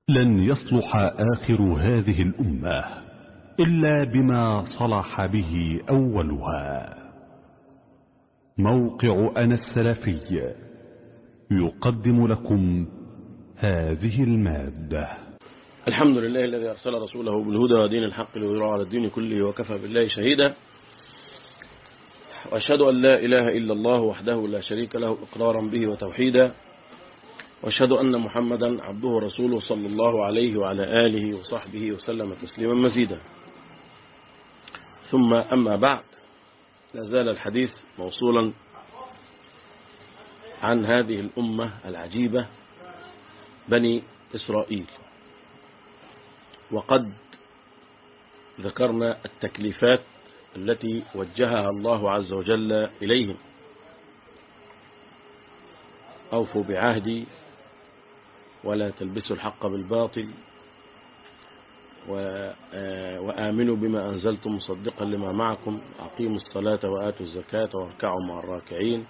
لن يصلح آخر هذه الأمة إلا بما صلح به أولها موقع أنا السلفي يقدم لكم هذه المادة الحمد لله الذي أرسل رسوله بالهدى ودين الحق ليظهره على الدين كله وكفى بالله شهيدا وأشهد أن لا إله إلا الله وحده لا شريك له إقرارا به وتوحيدا وأشهد أن محمدا عبده ورسوله صلى الله عليه وعلى آله وصحبه وسلم تسليما مزيدا ثم أما بعد لازال الحديث موصولا عن هذه الأمة العجيبة بني إسرائيل وقد ذكرنا التكليفات التي وجهها الله عز وجل إليهم أوفوا بعهدي ولا تلبسوا الحق بالباطل وآمنوا بما أنزلتم مصدقا لما معكم أقيموا الصلاة وآتوا الزكاة واركعوا مع الراكعين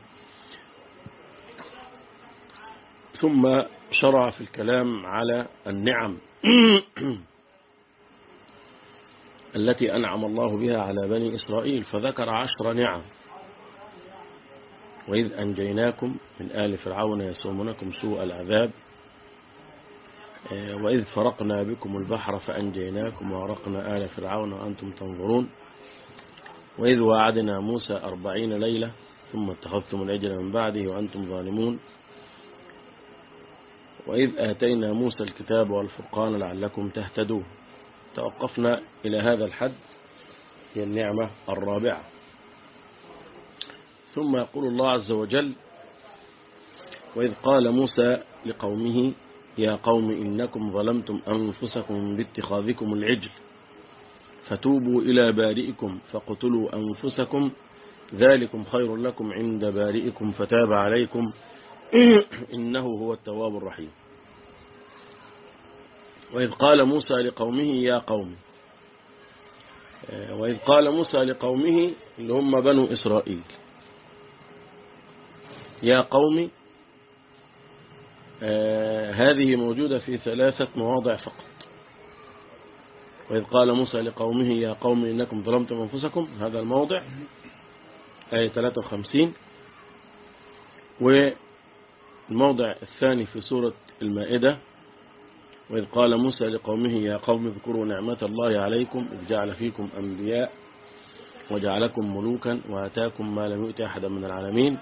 ثم شرع في الكلام على النعم التي أنعم الله بها على بني إسرائيل فذكر عشر نعم وإذ أنجيناكم من آل فرعون يسومونكم سوء العذاب وإذ فرقنا بكم البحر فأنجيناكم وأرقنا آل فرعون وأنتم تنظرون وإذ وعدنا موسى أربعين ليلة ثم اتخذتم العجل من بعده وأنتم ظالمون وإذ آتينا موسى الكتاب والفرقان لعلكم تهتدون توقفنا إلى هذا الحد هي النعمة الرابعة ثم يقول الله عز وجل وإذ قال موسى لقومه يا قوم إنكم ظلمتم أنفسكم باتخاذكم العجل فتوبوا إلى بارئكم فاقتلوا أنفسكم ذلكم خير لكم عند بارئكم فتاب عليكم إنه هو التواب الرحيم وإذ قال موسى لقومه يا قوم وإذ قال موسى لقومه اللي هم بنو إسرائيل يا قوم آه هذه موجودة في ثلاثة مواضع فقط وإذ قال موسى لقومه يا قوم إنكم ظلمتم أنفسكم هذا الموضع آية 53 والموضع الثاني في سورة المائدة وإذ قال موسى لقومه يا قوم اذكروا نعمة الله عليكم إذ جعل فيكم أنبياء وجعلكم ملوكا وآتاكم ما لم يؤت أحدا من العالمين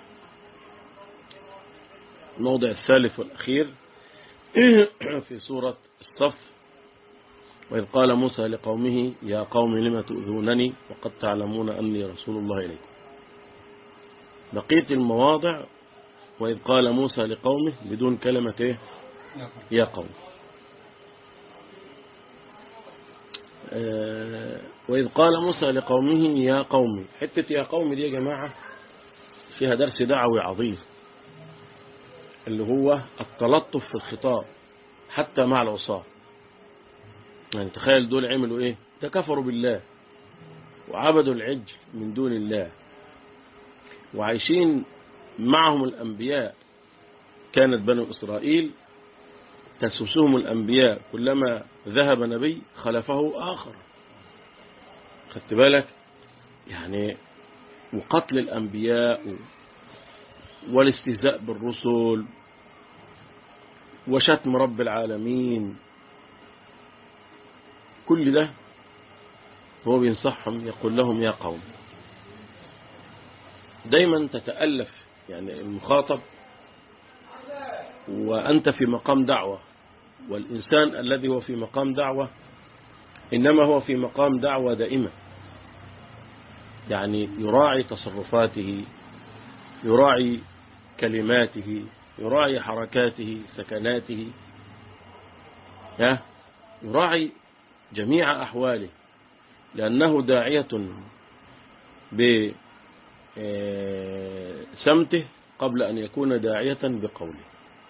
الموضع الثالث والأخير في سورة الصف وإذ قال موسى لقومه يا قوم لم تؤذونني وقد تعلمون أني رسول الله إليكم بقية المواضع وإذ قال موسى لقومه بدون كلمة إيه يا قوم وإذ قال موسى لقومه يا قوم حتة يا قوم دي يا جماعة فيها درس دعوي عظيم اللي هو التلطف في الخطاب حتى مع العصاة يعني تخيل دول عملوا ايه ده كفروا بالله وعبدوا العجل من دون الله وعايشين معهم الأنبياء كانت بنو إسرائيل تسوسهم الأنبياء كلما ذهب نبي خلفه آخر خدت بالك يعني وقتل الأنبياء والاستهزاء بالرسل وشتم رب العالمين كل ده هو بينصحهم يقول لهم يا قوم دايما تتألف يعني المخاطب وأنت في مقام دعوة والإنسان الذي هو في مقام دعوة إنما هو في مقام دعوة دائمة يعني يراعي تصرفاته يراعي كلماته يراعي حركاته سكناته يراعي جميع أحواله لأنه داعية بسمته قبل أن يكون داعية بقوله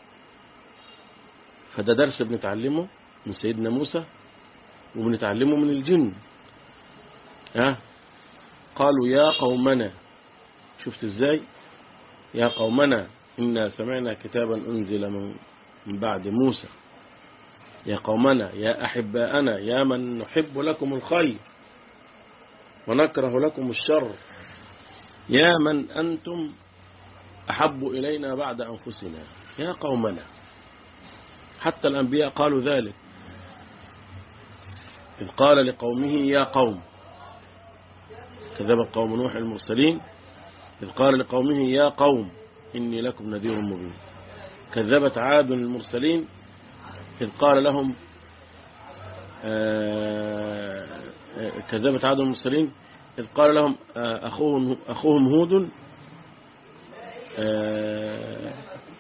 فده درس بنتعلمه من سيدنا موسى وبنتعلمه من الجن ها قالوا يا قومنا شفت ازاي يا قومنا إنا سمعنا كتابا أنزل من من بعد موسى يا قومنا يا أحباءنا يا من نحب لكم الخير ونكره لكم الشر يا من أنتم أحب إلينا بعد أنفسنا يا قومنا حتى الأنبياء قالوا ذلك إذ قال لقومه يا قوم كذب قوم نوح المرسلين إذ قال لقومه يا قوم إني لكم نذير مبين كذبت عاد المرسلين إذ قال لهم آه، آه، كذبت عاد المرسلين إذ قال لهم آه، أخوهم, أخوهم هود آه،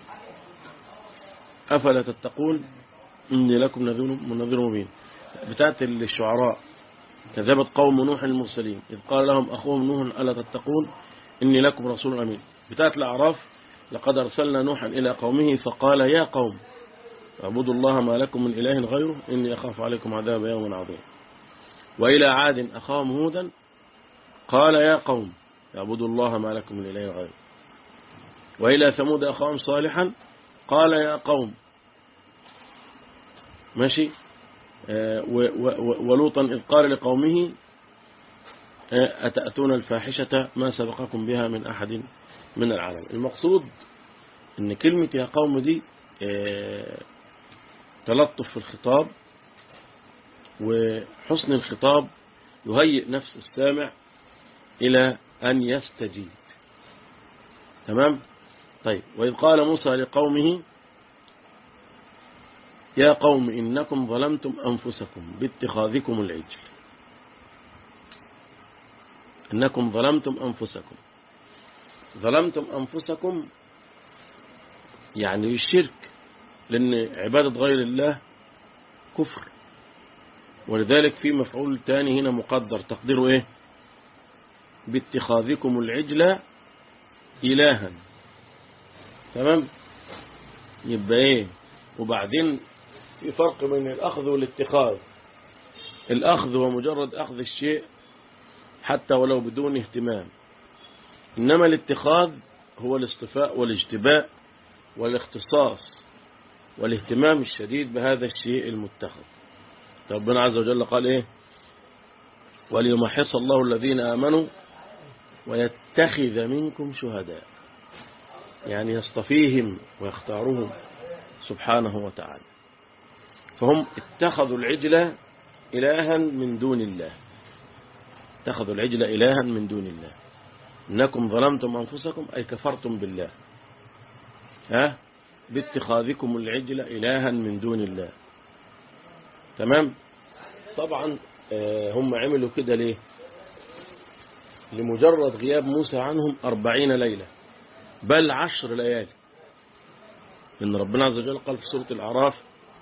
أفلا تتقون إني لكم نذير نذير مبين بتاعت الشعراء كذبت قوم نوح المرسلين إذ قال لهم أخوهم نوح ألا تتقون إني لكم رسول أمين بتاعت الأعراف لقد أرسلنا نوحا إلى قومه فقال يا قوم اعبدوا الله ما لكم من إله غيره إني أخاف عليكم عذاب يوم عظيم وإلى عاد أخاهم هودا قال يا قوم اعبدوا الله ما لكم من إله غيره وإلى ثمود أخاهم صالحا قال يا قوم ماشي آه، و- و- ولوطا إذ قال لقومه آه، أتأتون الفاحشة ما سبقكم بها من أحد من العالم المقصود أن كلمة يا قوم دي آه، تلطف في الخطاب وحسن الخطاب يهيئ نفس السامع إلى أن يستجيب تمام طيب وإذ قال موسى لقومه يا قوم إنكم ظلمتم أنفسكم باتخاذكم العجل إنكم ظلمتم أنفسكم ظلمتم أنفسكم يعني الشرك لأن عبادة غير الله كفر ولذلك في مفعول تاني هنا مقدر تقديره إيه باتخاذكم العجل إلها تمام يبقى إيه وبعدين في فرق بين الأخذ والاتخاذ الأخذ هو مجرد أخذ الشيء حتى ولو بدون اهتمام إنما الاتخاذ هو الاصطفاء والاجتباء والاختصاص والاهتمام الشديد بهذا الشيء المتخذ ربنا عز وجل قال إيه وليمحص الله الذين آمنوا ويتخذ منكم شهداء يعني يصطفيهم ويختارهم سبحانه وتعالى فهم اتخذوا العجل إلها من دون الله اتخذوا العجل إلها من دون الله إنكم ظلمتم أنفسكم أي كفرتم بالله ها باتخاذكم العجل إلها من دون الله تمام طبعا آه، هم عملوا كده ليه لمجرد غياب موسى عنهم أربعين ليلة بل عشر ليالي إن ربنا عز وجل قال في سورة الأعراف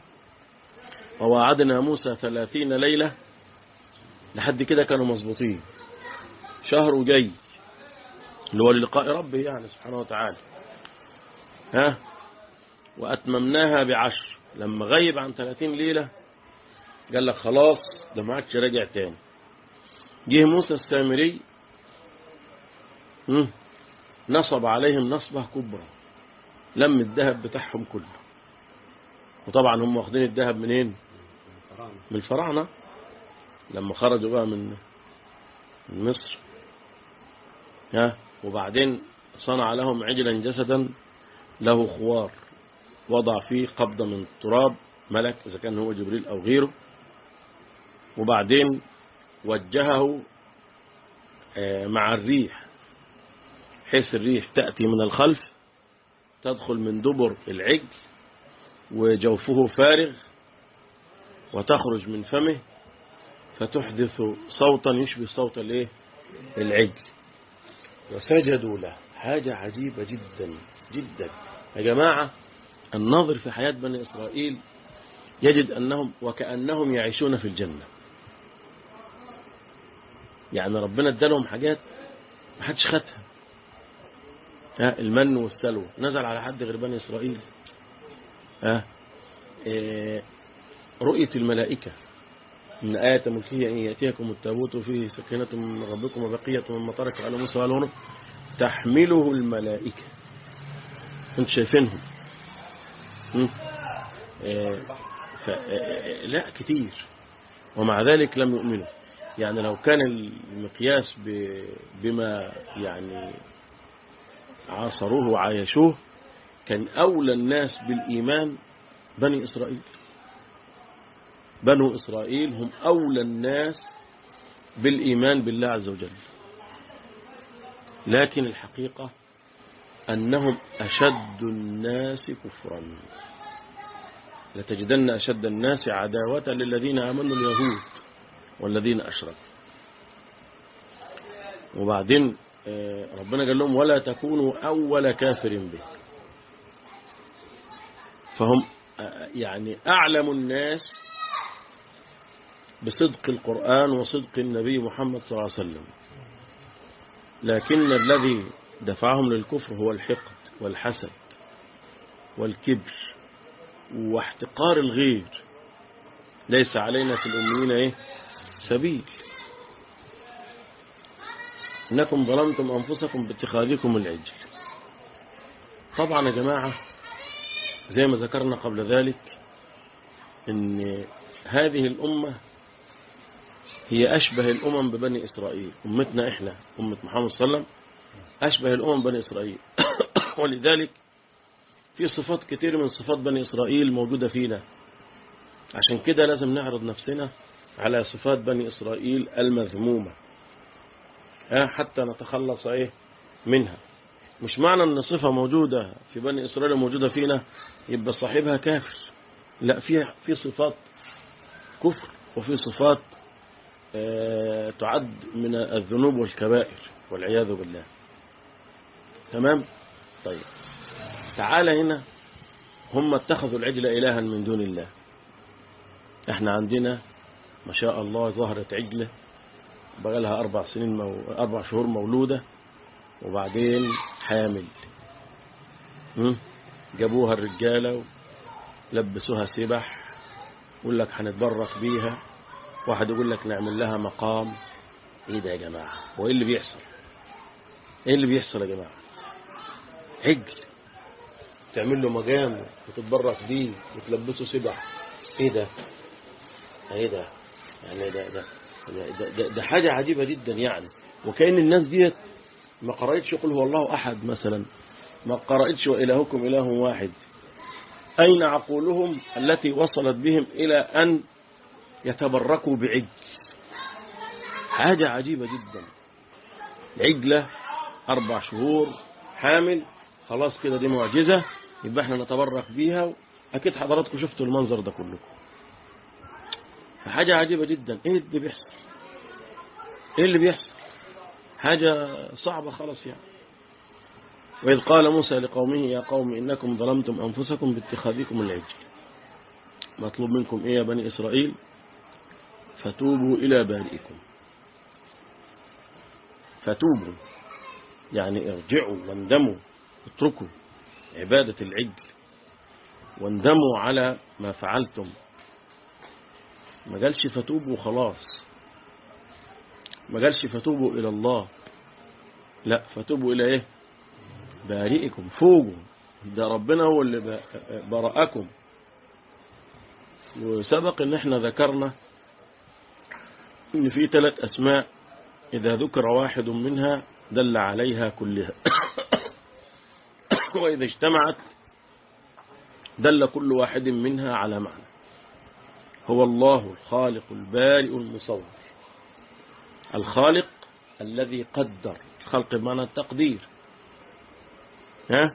ووعدنا موسى ثلاثين ليلة لحد كده كانوا مظبوطين شهر وجاي اللي هو للقاء ربه يعني سبحانه وتعالى ها وأتممناها بعشر لما غيب عن ثلاثين ليلة قال لك خلاص ده ما عادش راجع تاني جه موسى السامري مم، نصب عليهم نصبة كبرى لم الذهب بتاعهم كله وطبعا هم واخدين الذهب منين من الفراعنة لما خرجوا بقى من من مصر ها وبعدين صنع لهم عجلا جسدا له خوار وضع فيه قبضة من التراب ملك إذا كان هو جبريل أو غيره وبعدين وجهه آه، مع الريح حيث الريح تأتي من الخلف تدخل من دبر العجل وجوفه فارغ وتخرج من فمه فتحدث صوتا يشبه صوت الايه العجل وسجدوا له حاجة عجيبة جدا جدا يا جماعة الناظر في حياة بني إسرائيل يجد أنهم وكأنهم يعيشون في الجنة يعني ربنا ادالهم حاجات ما حدش خدها ها المن والسلوى نزل على حد غير بني إسرائيل ها إيه رؤية الملائكة من آية ملكية إن يأتيكم التابوت فيه سكينة من ربكم وبقية مما ترك على موسى والهرم تحمله الملائكة انتوا شايفينهم م? إيه ف... لا كتير ومع ذلك لم يؤمنوا يعني لو كان المقياس ب... بما يعني عاصروه وعايشوه كان أولى الناس بالإيمان بني إسرائيل بنو إسرائيل هم أولى الناس بالإيمان بالله عز وجل لكن الحقيقة أنهم أشد الناس كفرا لتجدن أشد الناس عداوة للذين آمنوا اليهود والذين أشركوا وبعدين ربنا قال لهم ولا تكونوا أول كافر به فهم يعني أعلم الناس بصدق القرآن وصدق النبي محمد صلى الله عليه وسلم لكن الذي دفعهم للكفر هو الحقد والحسد والكبر واحتقار الغير ليس علينا في الأمين إيه؟ سبيل إنكم ظلمتم أنفسكم باتخاذكم العجل طبعا يا جماعة زي ما ذكرنا قبل ذلك ان هذه الأمة هي أشبه الأمم ببني إسرائيل أمتنا إحنا أمة محمد صلى الله عليه وسلم أشبه الأمم بني إسرائيل ولذلك في صفات كتير من صفات بني إسرائيل موجودة فينا عشان كده لازم نعرض نفسنا على صفات بني إسرائيل المذمومة حتى نتخلص إيه منها مش معنى أن صفة موجودة في بني إسرائيل موجودة فينا يبقى صاحبها كافر لا في في صفات كفر وفي صفات تعد من الذنوب والكبائر والعياذ بالله تمام طيب تعالى هنا هم اتخذوا العجل إلها من دون الله احنا عندنا ما شاء الله ظهرت عجلة بقى لها أربع سنين مو... أربع شهور مولودة وبعدين حامل م? جابوها الرجالة ولبسوها سبح يقول لك هنتبرك بيها واحد يقول لك نعمل لها مقام ايه ده يا جماعة هو ايه اللي بيحصل ايه اللي بيحصل يا جماعة عجل تعمل له مقام وتتبرك بيه وتلبسه سبح ايه ده ايه ده يعني ده ده ده, ده, ده حاجة عجيبة جدا يعني وكأن الناس ديت ما قرأتش قل هو الله أحد مثلا ما قرأتش وإلهكم إله واحد أين عقولهم التي وصلت بهم إلى أن يتبركوا بعجل حاجة عجيبة جدا عجلة أربع شهور حامل خلاص كده دي معجزة يبقى احنا نتبرك بيها أكيد حضراتكم شفتوا المنظر ده كله حاجة عجيبة جدا ايه اللي بيحصل ايه اللي بيحصل حاجة صعبة خلاص يعني وإذ قال موسى لقومه يا قوم إنكم ظلمتم أنفسكم باتخاذكم العجل مطلوب منكم إيه يا بني إسرائيل فتوبوا إلى بارئكم فتوبوا يعني ارجعوا واندموا اتركوا عبادة العجل واندموا على ما فعلتم ما قالش فتوبوا خلاص ما قالش فتوبوا إلى الله لا فتوبوا إلى إيه بارئكم فوقوا ده ربنا هو اللي برأكم وسبق ان احنا ذكرنا ان في ثلاث اسماء اذا ذكر واحد منها دل عليها كلها واذا اجتمعت دل كل واحد منها على معنى هو الله الخالق البارئ المصور الخالق الذي قدر خلق بمعنى التقدير ها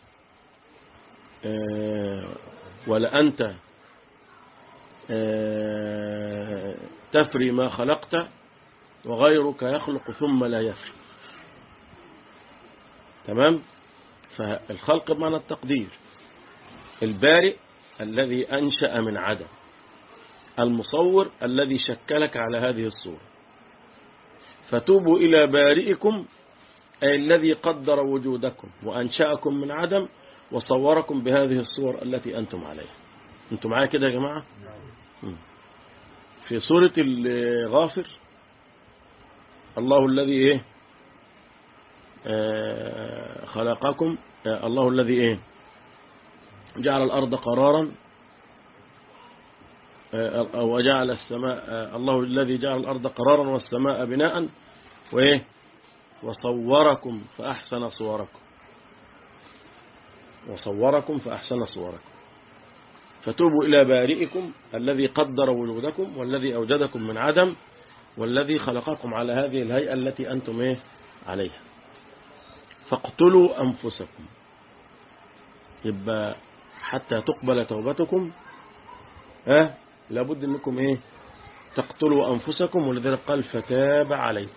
آه ولا أنت آه تفري ما خلقت وغيرك يخلق ثم لا يفري تمام فالخلق بمعنى التقدير البارئ الذي أنشأ من عدم المصور الذي شكلك على هذه الصورة فتوبوا إلى بارئكم أي الذي قدر وجودكم وأنشأكم من عدم وصوركم بهذه الصور التي أنتم عليها أنتم معايا كده يا جماعة في سورة الغافر الله الذي إيه آه خلقكم آه الله الذي إيه جعل الأرض قرارا آه، وجعل السماء آه، الله الذي جعل الأرض قرارا والسماء بناء وإيه وصوركم فأحسن صوركم وصوركم فأحسن صوركم فتوبوا إلى بارئكم الذي قدر وجودكم والذي أوجدكم من عدم والذي خلقكم على هذه الهيئة التي أنتم إيه عليها فاقتلوا أنفسكم يبقى حتى تقبل توبتكم ها لابد انكم ايه تقتلوا انفسكم ولذلك قال فتاب عليكم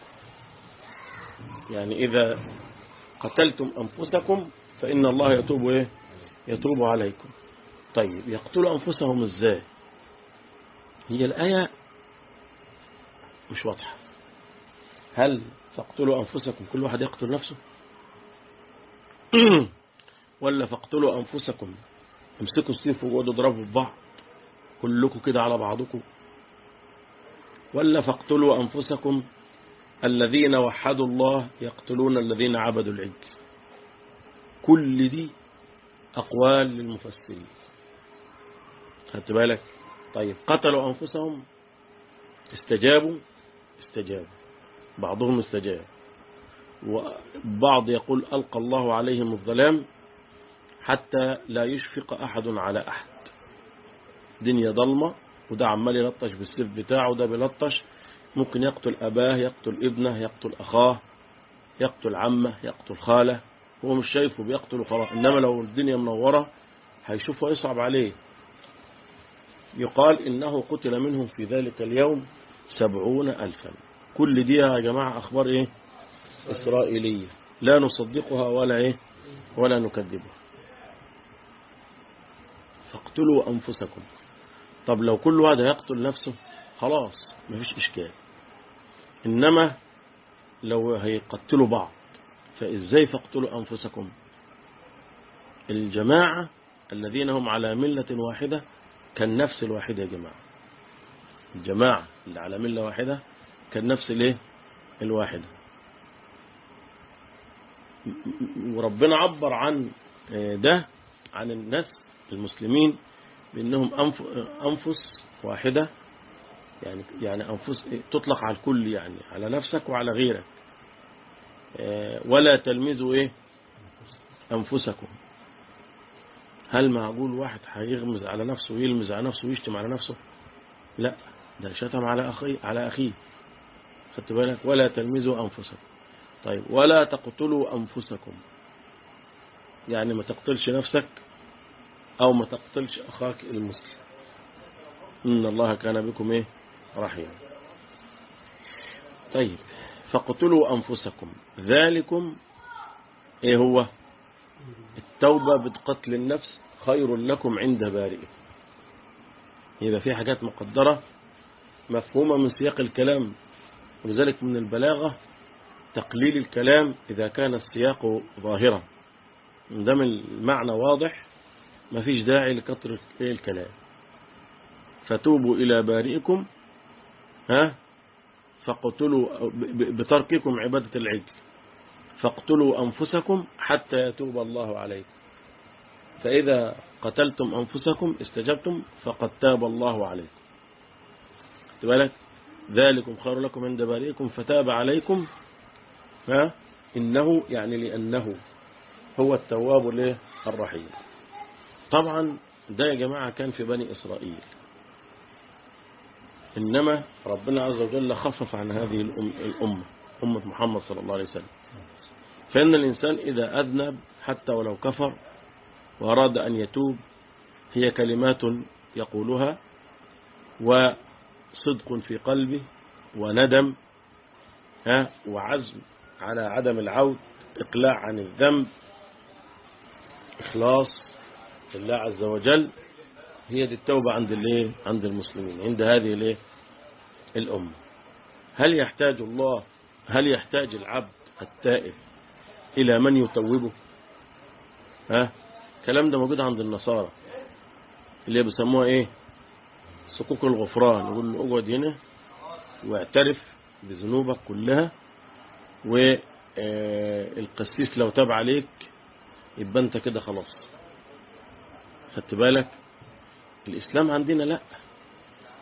يعني اذا قتلتم انفسكم فان الله يتوب ايه يتوب عليكم طيب يقتلوا انفسهم ازاي هي الايه مش واضحه هل فاقتلوا انفسكم كل واحد يقتل نفسه ولا فاقتلوا انفسكم امسكوا السيف وقعدوا اضربوا في بعض كلكم كده على بعضكم ولا فاقتلوا أنفسكم الذين وحدوا الله يقتلون الذين عبدوا العجل كل دي أقوال للمفسرين خدت بالك طيب قتلوا أنفسهم استجابوا استجابوا بعضهم استجاب وبعض يقول ألقى الله عليهم الظلام حتى لا يشفق أحد على أحد دنيا ضلمة وده عمال يلطش بالسيف بتاعه وده بيلطش ممكن يقتل أباه يقتل ابنه يقتل أخاه يقتل عمه يقتل خاله هو مش شايفه بيقتل خلاص إنما لو الدنيا منورة هيشوفه يصعب عليه يقال إنه قتل منهم في ذلك اليوم سبعون ألفا كل دي يا جماعة أخبار إيه إسرائيلية لا نصدقها ولا إيه ولا نكذبها فاقتلوا أنفسكم طب لو كل واحد هيقتل نفسه خلاص مفيش إشكال إنما لو هيقتلوا بعض فإزاي فاقتلوا أنفسكم الجماعة الذين هم على ملة واحدة كالنفس الواحدة يا جماعة الجماعة اللي على ملة واحدة كالنفس الايه الواحدة وربنا عبر عن ده عن الناس المسلمين بأنهم أنفس واحدة يعني يعني أنفس تطلق على الكل يعني على نفسك وعلى غيرك ولا تلمزوا إيه أنفسكم هل معقول واحد هيغمز على نفسه ويلمز على نفسه ويشتم على نفسه لا ده شتم على أخيه على أخيه خدت بالك ولا تلمزوا أنفسكم طيب ولا تقتلوا أنفسكم يعني ما تقتلش نفسك أو ما تقتلش أخاك المسلم إن الله كان بكم إيه رحيما طيب فاقتلوا أنفسكم ذلكم إيه هو التوبة بقتل النفس خير لكم عند بارئكم إذا في حاجات مقدرة مفهومة من سياق الكلام ولذلك من البلاغة تقليل الكلام إذا كان السياق ظاهرا دام المعنى واضح ما فيش داعي لكثرة الكلام فتوبوا إلى بارئكم ها فاقتلوا بترككم عبادة العجل فاقتلوا أنفسكم حتى يتوب الله عليكم فإذا قتلتم أنفسكم استجبتم فقد تاب الله عليكم بالك ذلكم خير لكم عند بارئكم فتاب عليكم ها إنه يعني لأنه هو التواب له الرحيم طبعا ده يا جماعة كان في بني إسرائيل إنما ربنا عز وجل خفف عن هذه الأمة أمة محمد صلى الله عليه وسلم فإن الإنسان إذا أذنب حتى ولو كفر وأراد أن يتوب هي كلمات يقولها وصدق في قلبه وندم ها وعزم على عدم العود إقلاع عن الذنب إخلاص لله عز وجل هي دي التوبة عند الايه عند المسلمين عند هذه الايه الأمة هل يحتاج الله هل يحتاج العبد التائب إلى من يتوبه ها الكلام ده موجود عند النصارى اللي بيسموها ايه صكوك الغفران يقول له اقعد هنا واعترف بذنوبك كلها والقسيس لو تاب عليك يبقى انت كده خلاص خدت بالك الإسلام عندنا لا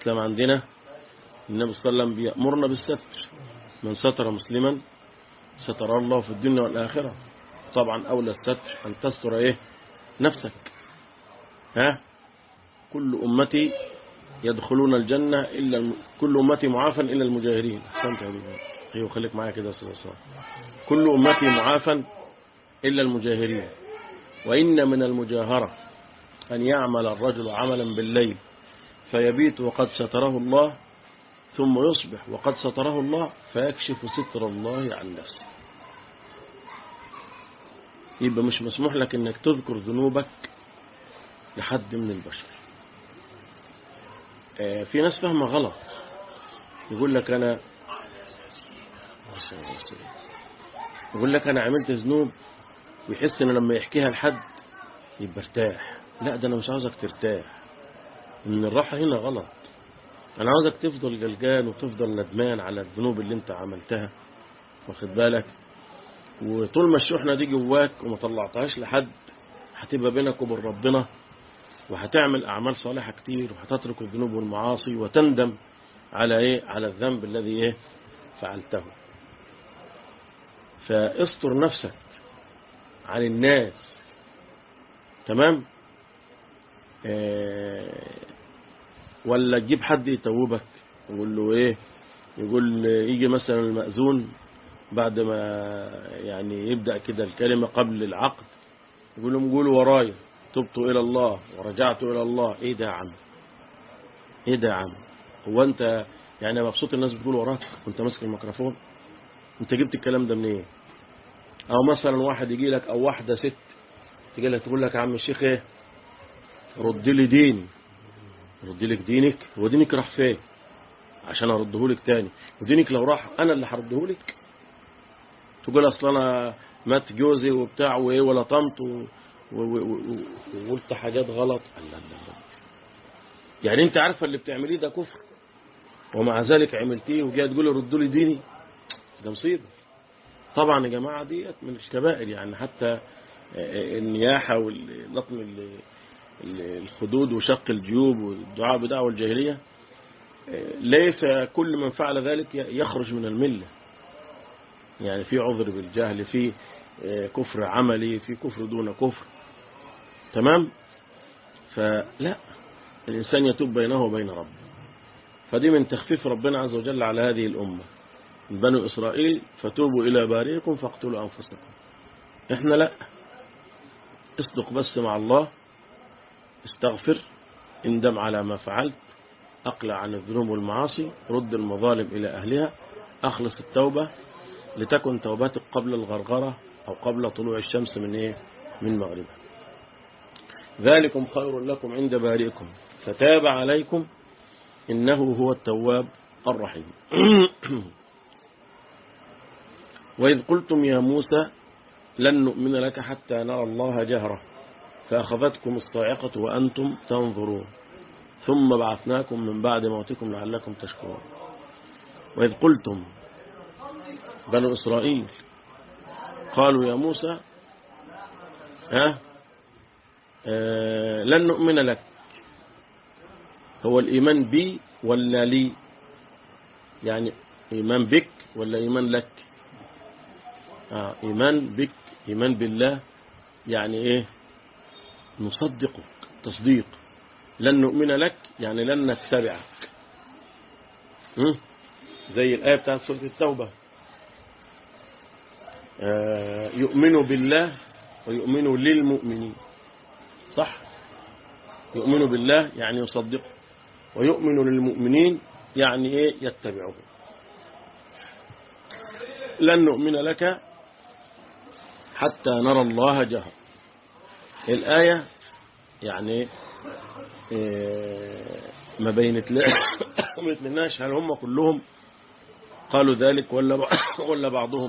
الإسلام عندنا النبي صلى الله عليه وسلم بيأمرنا بالستر من ستر مسلما ستر الله في الدنيا والآخرة طبعا أولى الستر أن تستر إيه نفسك ها كل أمتي يدخلون الجنة إلا الم... كل أمتي معافى إلا المجاهرين أحسنت يا دكتور. أيوه خليك معايا كده يا أستاذ عصام. كل أمتي معافى إلا المجاهرين وإن من المجاهرة أن يعمل الرجل عملا بالليل فيبيت وقد ستره الله ثم يصبح وقد ستره الله فيكشف ستر الله عن نفسه يبقى مش مسموح لك انك تذكر ذنوبك لحد من البشر آه، في ناس فاهمة غلط يقول لك انا يقول لك انا عملت ذنوب ويحس ان لما يحكيها لحد يبقى ارتاح لا ده انا مش عاوزك ترتاح ان الراحة هنا غلط انا عاوزك تفضل جلجان وتفضل ندمان على الذنوب اللي انت عملتها واخد بالك وطول ما الشحنة دي جواك وما طلعتهاش لحد هتبقى بينك وبين ربنا وهتعمل أعمال صالحة كتير وهتترك الذنوب والمعاصي وتندم على إيه على الذنب الذي إيه فعلته فاستر نفسك عن الناس تمام آه ولا تجيب حد يتوبك يقول له ايه يقول يجي مثلا المأذون بعد ما يعني يبدأ كده الكلمة قبل العقد يقول لهم قولوا ورايا تبت إلى الله ورجعت إلى الله إيه ده يا عم إيه ده يا عم هو أنت يعني مبسوط الناس بتقول وراك وأنت ماسك الميكروفون أنت جبت الكلام ده منين إيه؟ أو مثلا واحد يجي لك أو واحدة ست تجي لك تقول لك يا عم الشيخ إيه رد لي ديني رد لك دينك هو دينك راح فين عشان ارده لك تاني ودينك لو راح انا اللي هرده لك تقول اصل انا مات جوزي وبتاع وايه ولا طمت و- و- و- و- وقلت حاجات غلط لا لا لا يعني انت عارفه اللي بتعمليه ده كفر ومع ذلك عملتيه وجاي تقولي ردوا لي ديني ده مصيبه طبعا يا جماعه ديت من الكبائر يعني حتى النياحه واللطم ال- ال- الخدود وشق الجيوب والدعاء بدعوى الجاهليه ليس كل من فعل ذلك يخرج من المله يعني في عذر بالجهل في كفر عملي في كفر دون كفر تمام فلا الإنسان يتوب بينه وبين ربه فدي من تخفيف ربنا عز وجل على هذه الأمة من بنو إسرائيل فتوبوا إلى بارئكم فاقتلوا أنفسكم إحنا لا اصدق بس مع الله استغفر اندم على ما فعلت أقلع عن الذنوب والمعاصي رد المظالم إلى أهلها أخلص التوبة لتكن توبتك قبل الغرغرة أو قبل طلوع الشمس من إيه؟ من مغربها ذلكم خير لكم عند بارئكم فتاب عليكم إنه هو التواب الرحيم وإذ قلتم يا موسى لن نؤمن لك حتى نرى الله جهرة فأخذتكم الصاعقة وأنتم تنظرون ثم بعثناكم من بعد موتكم لعلكم تشكرون وإذ قلتم بنو إسرائيل قالوا يا موسى ها آه لن نؤمن لك هو الإيمان بي ولا لي يعني إيمان بك ولا إيمان لك آه إيمان بك إيمان بالله يعني إيه نصدقك تصديق لن نؤمن لك يعني لن نتبعك م? زي الآية بتاعت سورة التوبة آه يؤمن بالله ويؤمن للمؤمنين صح يؤمن بالله يعني يصدقه ويؤمن للمؤمنين يعني ايه يتبعه لن نؤمن لك حتى نرى الله جهر الآية يعني إيه ما بينتلناش هل هم كلهم قالوا ذلك ولا ولا بعضهم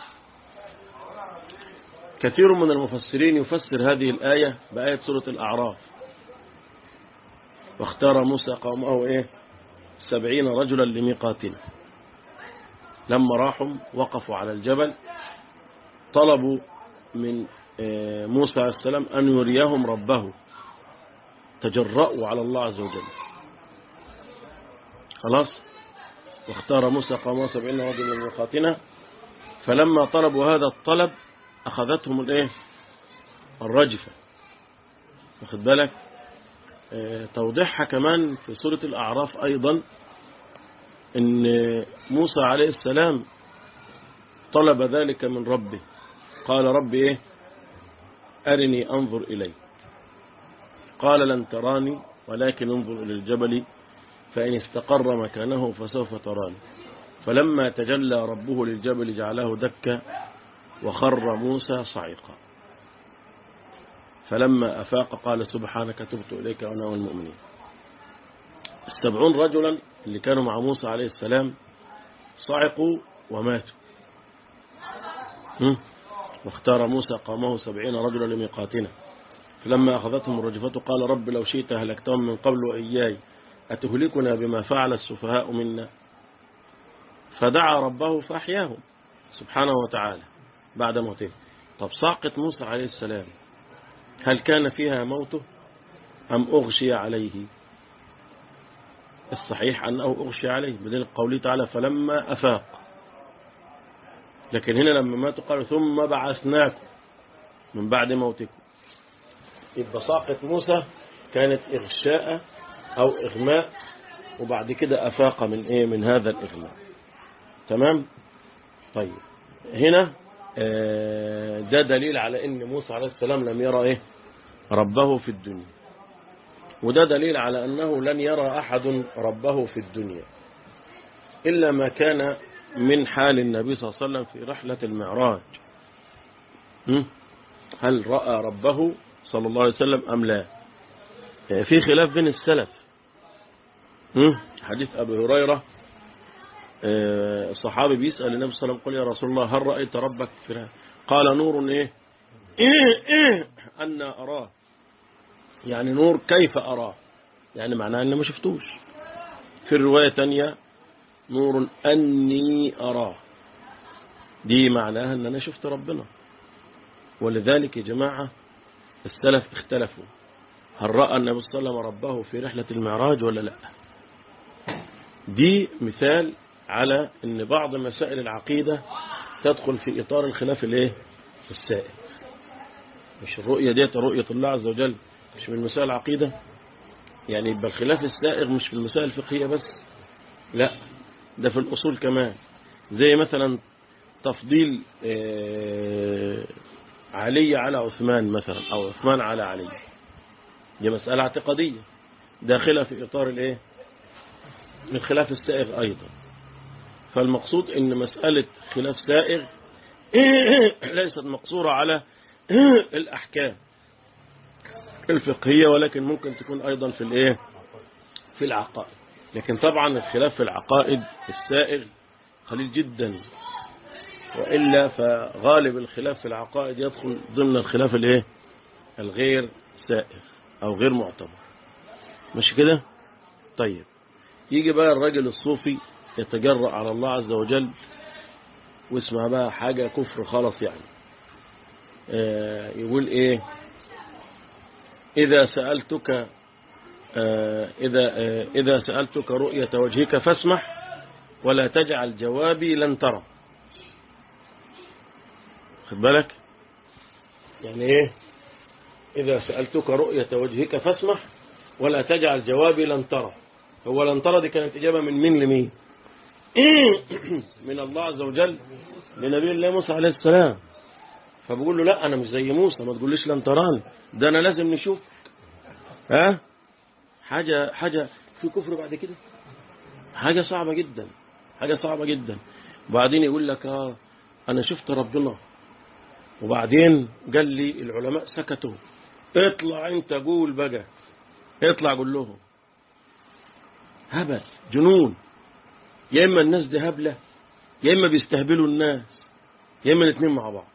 كثير من المفسرين يفسر هذه الآية بآية سورة الأعراف واختار موسى قومه إيه سبعين رجلا لميقاتنا لما راحوا وقفوا على الجبل طلبوا من موسى عليه السلام أن يريهم ربه تجرأوا على الله عز وجل خلاص واختار موسى قومه سبعين رجلا من ميقاتنا فلما طلبوا هذا الطلب أخذتهم الايه الرجفة واخد بالك آه، توضيحها كمان في سورة الأعراف أيضا ان موسى عليه السلام طلب ذلك من ربه قال رب ايه أرني أنظر إليك قال لن تراني ولكن انظر إلى الجبل فإن استقر مكانه فسوف تراني فلما تجلى ربه للجبل جعله دكا وخر موسى صعيقا فلما أفاق قال سبحانك تبت إليك وأنا والمؤمنين السبعون رجلا اللي كانوا مع موسى عليه السلام صعقوا وماتوا هم؟ واختار موسى قومه سبعين رجلا لميقاتنا فلما أخذتهم الرجفة قال رب لو شئت هلكتهم من قبل وإياي أتهلكنا بما فعل السفهاء منا فدعا ربه فأحياهم سبحانه وتعالى بعد موته طب صعقة موسى عليه السلام هل كان فيها موته أم أغشي عليه الصحيح أنه أغشي عليه بدل قوله تعالى فلما أفاق لكن هنا لما ماتوا قالوا ثم بعثناكم من بعد موتكم يبقى صاقة موسى كانت إغشاء أو إغماء وبعد كده أفاق من إيه من هذا الإغماء تمام طيب هنا آه، ده دليل على ان موسى عليه السلام لم يرى ايه ربه في الدنيا وده دليل على انه لن يرى احد ربه في الدنيا الا ما كان من حال النبي صلى الله عليه وسلم في رحلة المعراج م? هل رأى ربه صلى الله عليه وسلم أم لا يعني في خلاف بين السلف م? حديث أبي هريرة آه، الصحابي بيسأل النبي صلى الله عليه وسلم قل يا رسول الله هل رأيت ربك في الهدى؟ قال نور ايه إيه إيه أن أراه يعني نور كيف أراه يعني معناه أنه ما شفتوش في الرواية تانية نور أني أراه دي معناها أن أنا شفت ربنا ولذلك يا جماعة السلف اختلفوا هل رأى النبي صلى الله عليه وسلم ربه في رحلة المعراج ولا لا دي مثال على ان بعض مسائل العقيدة تدخل في اطار الخلاف الايه السائد مش الرؤية ديت رؤية الله عز وجل مش من مسائل العقيدة يعني يبقى الخلاف السائغ مش في المسائل الفقهية بس لا ده في الأصول كمان زي مثلا تفضيل آه، علي على عثمان مثلا أو عثمان على علي دي مسألة اعتقادية داخلة في إطار الإيه الخلاف السائغ أيضا فالمقصود ان مسألة خلاف سائغ ليست مقصورة على الأحكام الفقهية ولكن ممكن تكون أيضا في الإيه في العقائد لكن طبعا الخلاف في العقائد السائغ قليل جدا وإلا فغالب الخلاف في العقائد يدخل ضمن الخلاف الإيه الغير سائغ أو غير معتبر مش كده طيب يجي بقى الراجل الصوفي يتجرأ على الله عز وجل واسمع بقى حاجة كفر خالص يعني آه يقول ايه إذا سألتك آه إذا, آه إذا سألتك رؤية وجهك فاسمح ولا تجعل جوابي لن ترى خد بالك يعني ايه إذا سألتك رؤية وجهك فاسمح ولا تجعل جوابي لن ترى هو لن ترى دي كانت إجابة من مين لمين من الله عز وجل لنبي الله موسى عليه السلام فبقول له لا أنا مش زي موسى ما تقوليش لن تراني ده أنا لازم نشوف ها حاجة حاجة في كفر بعد كده حاجة صعبة جدا حاجة صعبة جدا وبعدين يقول لك اه أنا شفت ربنا وبعدين قال لي العلماء سكتوا اطلع انت قول بقى اطلع قول لهم هبل جنون يا إما الناس دي هبلة يا إما بيستهبلوا الناس يا إما الاثنين مع بعض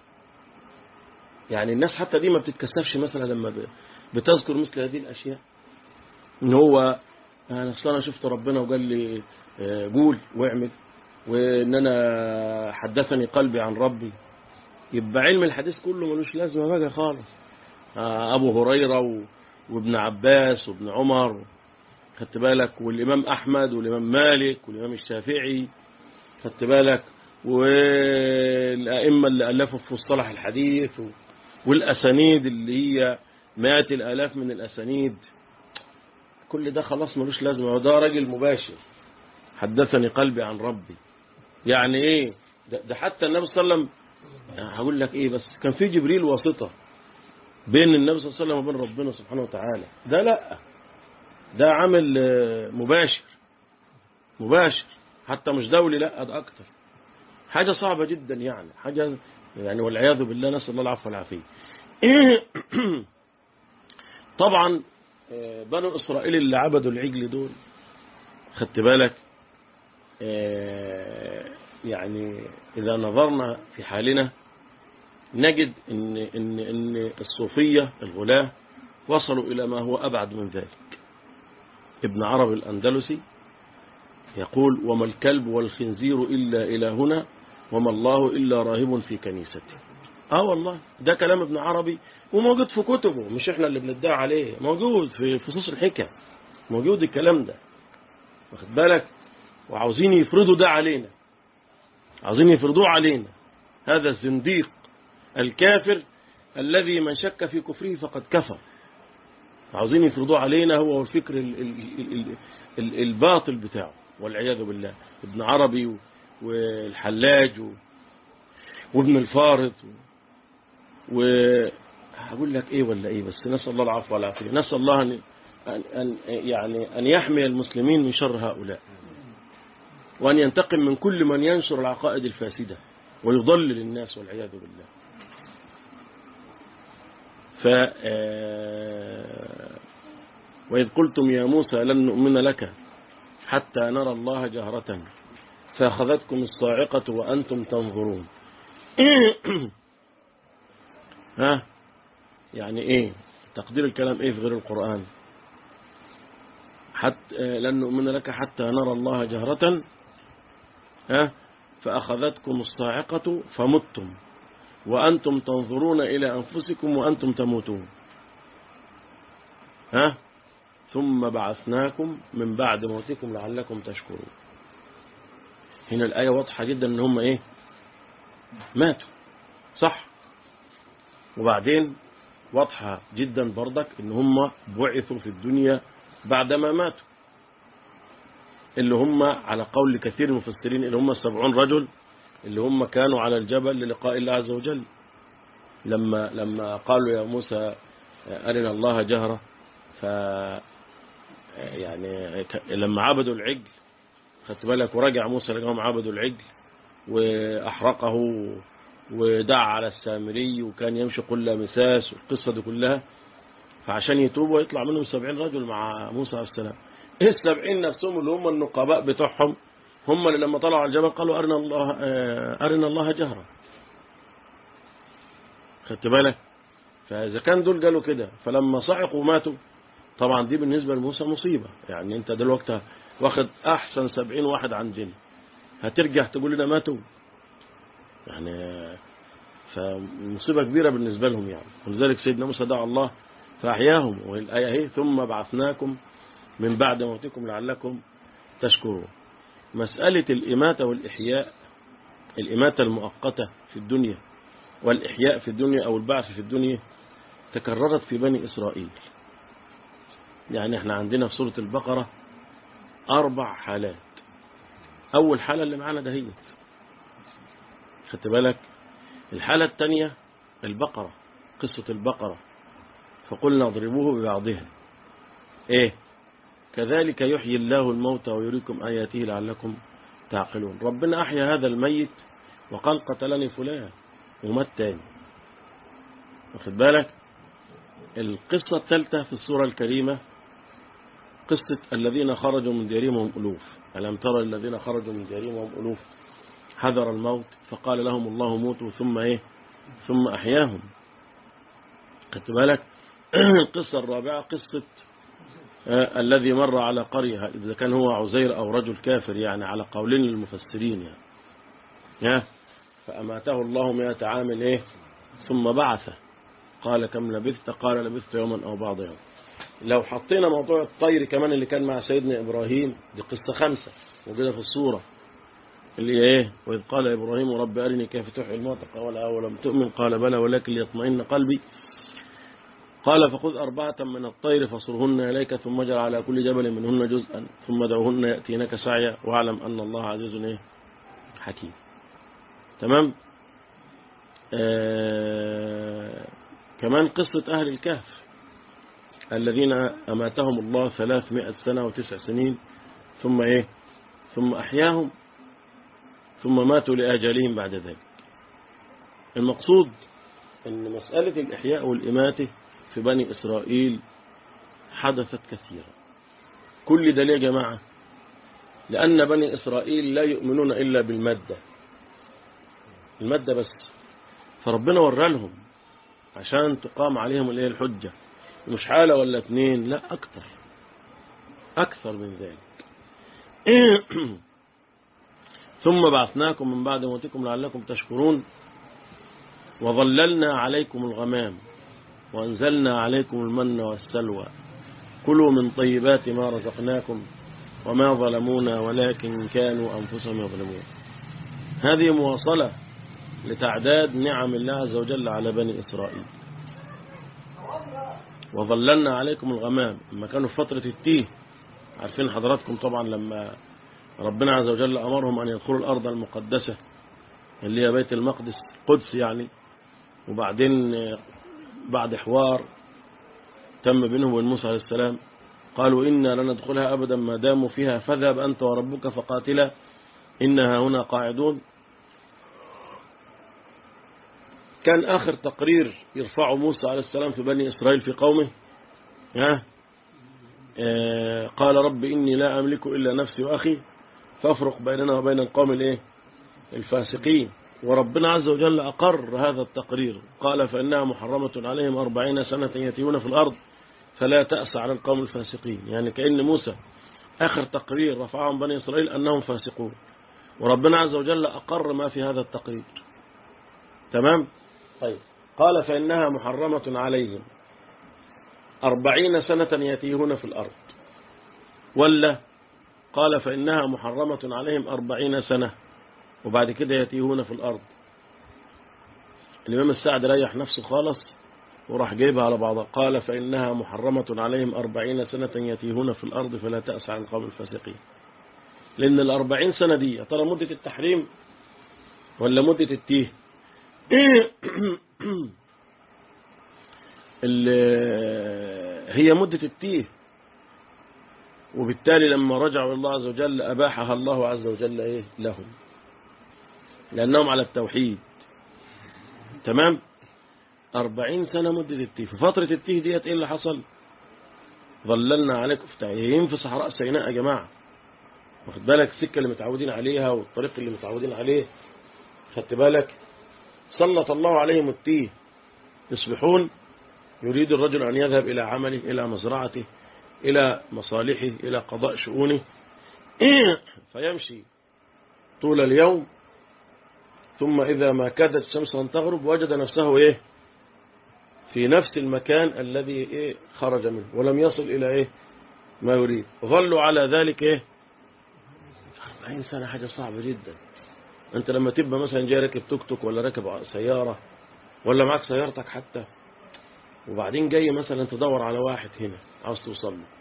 يعني الناس حتى دي ما بتتكسفش مثلا لما بتذكر مثل هذه الأشياء إن هو أنا أصلا أنا شفت ربنا وقال لي قول واعمل وإن أنا حدثني قلبي عن ربي يبقى علم الحديث كله ملوش لازمة بقى خالص أبو هريرة وابن عباس وابن عمر خدت بالك والإمام أحمد والإمام مالك والإمام الشافعي خدت بالك والأئمة اللي ألفوا في مصطلح الحديث و- والأسانيد اللي هي مئات الآلاف من الأسانيد كل ده خلاص ملوش لازمة وده راجل مباشر حدثني قلبي عن ربي يعني ايه ده, ده حتى النبي صلى الله عليه وسلم هقول لك ايه بس كان في جبريل واسطة بين النبي صلى الله عليه وسلم وبين ربنا سبحانه وتعالى ده لا ده عامل آه، مباشر مباشر حتى مش دولي لا ده اكتر حاجة صعبة جدا يعني حاجة يعني والعياذ بالله نسأل الله العفو والعافية طبعا آه، بنو إسرائيل اللي عبدوا العجل دول خدت بالك آه، يعني إذا نظرنا في حالنا نجد إن, إن, إن الصوفية الغلاة وصلوا إلى ما هو أبعد من ذلك ابن عرب الأندلسي يقول وما الكلب والخنزير إلا إلهنا وما الله إلا راهب في كنيسته اه والله ده كلام ابن عربي وموجود في كتبه مش احنا اللي بندعي عليه موجود في فصوص الحكم موجود الكلام ده واخد بالك وعاوزين يفرضوا ده علينا عاوزين يفرضوه علينا هذا الزنديق الكافر الذي من شك في كفره فقد كفر عاوزين يفرضوه علينا هو والفكر ال ال ال ال ال الباطل بتاعه والعياذ بالله ابن عربي و- والحلاج و- وابن الفارض وهقول لك ايه ولا ايه بس نسأل الله العفو والعافية نسأل الله أن, أن, أن يعني أن يحمي المسلمين من شر هؤلاء وأن ينتقم من كل من ينشر العقائد الفاسدة ويضلل الناس والعياذ بالله ف آه، وإذ قلتم يا موسى لن نؤمن لك حتى نرى الله جهرة فأخذتكم الصاعقة وأنتم تنظرون ها يعني ايه تقدير الكلام ايه في غير القرآن حتى آه، لن نؤمن لك حتى نرى الله جهرة ها فأخذتكم الصاعقة فمتم وأنتم تنظرون إلى أنفسكم وأنتم تموتون ها ثم بعثناكم من بعد موتكم لعلكم تشكرون هنا الآية واضحة جدا ان هم ايه ماتوا صح وبعدين واضحة جدا برضك ان هم بعثوا في الدنيا بعدما ماتوا اللي هم على قول كثير من المفسرين اللي هم السبعون رجل اللي هم كانوا على الجبل للقاء الله عز وجل لما لما قالوا يا موسى أرنا الله جهرة ف يعني ك- لما عبدوا العجل خدت بالك ورجع موسى لقاهم عبدوا العجل وأحرقه ودعا على السامري وكان يمشي كل مساس والقصة دي كلها فعشان يتوبوا يطلع منهم سبعين رجل مع موسى عليه السلام ايه السبعين نفسهم اللي هم النقباء بتوعهم هم اللي لما طلعوا على الجبل قالوا أرنا الله آه، أرنا الله جهرا خدت بالك فإذا كان دول قالوا كده فلما صعقوا وماتوا طبعا دي بالنسبة لموسى مصيبة يعني انت دلوقتي واخد أحسن سبعين واحد عندنا هترجع تقول لنا ماتوا يعني فمصيبة كبيرة بالنسبة لهم يعني ولذلك سيدنا موسى دعا الله فأحياهم والآية هي ثم بعثناكم من بعد موتكم لعلكم تشكرون مسألة الإماتة والإحياء الإماتة المؤقتة في الدنيا والإحياء في الدنيا أو البعث في الدنيا تكررت في بني إسرائيل يعني احنا عندنا في سورة البقرة أربع حالات أول حالة اللي معانا دهيت خدت بالك الحالة الثانية البقرة قصة البقرة فقلنا اضربوه ببعضها ايه كذلك يحيي الله الموتى ويريكم آياته لعلكم تعقلون ربنا أحيا هذا الميت وقال قتلني فلان ومات تاني واخد بالك القصة الثالثة في السورة الكريمة قصة الذين خرجوا من ديارهم وهم ألوف ألم ترى الذين خرجوا من ديارهم وهم ألوف حذر الموت فقال لهم الله موتوا ثم إيه ثم أحياهم خدت بالك القصة الرابعة قصة آه الذي مر على قرية إذا كان هو عزير أو رجل كافر يعني على قولين المفسرين يعني ها فأماته الله مئة عام إيه ثم بعثه قال كم لبثت قال لبثت يوما أو بعض يوم لو حطينا موضوع الطير كمان اللي كان مع سيدنا إبراهيم دي قصة خمسة موجودة في الصورة اللي هي ايه وإذ قال إبراهيم رب أرني كيف تحيي الموتى قال أولم تؤمن قال بلى ولكن ليطمئن قلبي قال فخذ أربعة من الطير فصرهن إليك ثم اجعل على كل جبل منهن جزءا ثم ادعوهن يأتينك سعيا واعلم أن الله عزيز إيه حكيم تمام آه كمان قصة أهل الكهف الذين أماتهم الله ثلاثمائة سنة وتسع سنين ثم إيه ثم أحياهم ثم ماتوا لآجالهم بعد ذلك المقصود أن مسألة الإحياء والإماتة في بني إسرائيل حدثت كثيرا كل ده ليه يا جماعة لأن بني إسرائيل لا يؤمنون إلا بالمادة المادة بس فربنا ورى لهم عشان تقام عليهم اللي هي الحجة مش حالة ولا اتنين لا أكثر أكثر من ذلك ثم بعثناكم من بعد موتكم لعلكم تشكرون وظللنا عليكم الغمام وأنزلنا عليكم المن والسلوى كلوا من طيبات ما رزقناكم وما ظلمونا ولكن كانوا أنفسهم يظلمون هذه مواصلة لتعداد نعم الله عز وجل على بني إسرائيل وظللنا عليكم الغمام لما كانوا في فترة التيه عارفين حضراتكم طبعا لما ربنا عز وجل أمرهم أن يدخلوا الأرض المقدسة اللي هي بيت المقدس قدس يعني وبعدين بعد حوار تم بينهم وبين موسى عليه السلام قالوا إنا لن ندخلها أبدا ما داموا فيها فاذهب أنت وربك فقاتلا إنها هنا قاعدون كان آخر تقرير يرفعه موسى عليه السلام في بني إسرائيل في قومه ها آه قال رب إني لا أملك إلا نفسي وأخي فافرق بيننا وبين القوم الايه الفاسقين وربنا عز وجل أقر هذا التقرير قال فإنها محرمة عليهم أربعين سنة يتيون في الأرض فلا تأس على القوم الفاسقين يعني كأن موسى آخر تقرير رفعهم بني إسرائيل أنهم فاسقون وربنا عز وجل أقر ما في هذا التقرير تمام طيب قال فإنها محرمة عليهم أربعين سنة يتيهون في الأرض ولا قال فإنها محرمة عليهم أربعين سنة وبعد كده يتيهون في الأرض الإمام السعد ريح نفسه خالص وراح جايبها على بعضها قال فإنها محرمة عليهم أربعين سنة يتيهون في الأرض فلا تأس عن القوم الفاسقين لأن الأربعين سنة دي يا ترى مدة التحريم ولا مدة التيه هي مدة التيه وبالتالي لما رجعوا إلى الله عز وجل أباحها الله عز وجل إيه لهم لأنهم على التوحيد تمام أربعين سنة مدة التيه في فترة التيه ديت إيه اللي حصل ظللنا عليكم فتايين في صحراء سيناء يا جماعة واخد بالك السكة اللي متعودين عليها والطريق اللي متعودين عليه خدت بالك سلط الله عليهم التيه يصبحون يريد الرجل أن يذهب إلى عمله إلى مزرعته إلى مصالحه إلى قضاء شؤونه فيمشي طول اليوم ثم إذا ما كادت الشمس أن تغرب وجد نفسه إيه في نفس المكان الذي إيه خرج منه ولم يصل إلى إيه ما يريد ظلوا على ذلك إيه 40 سنة حاجة صعبة جدا أنت لما تبقى مثلا جاي راكب توك توك ولا راكب سيارة ولا معك سيارتك حتى وبعدين جاي مثلا تدور على واحد هنا عاوز توصل له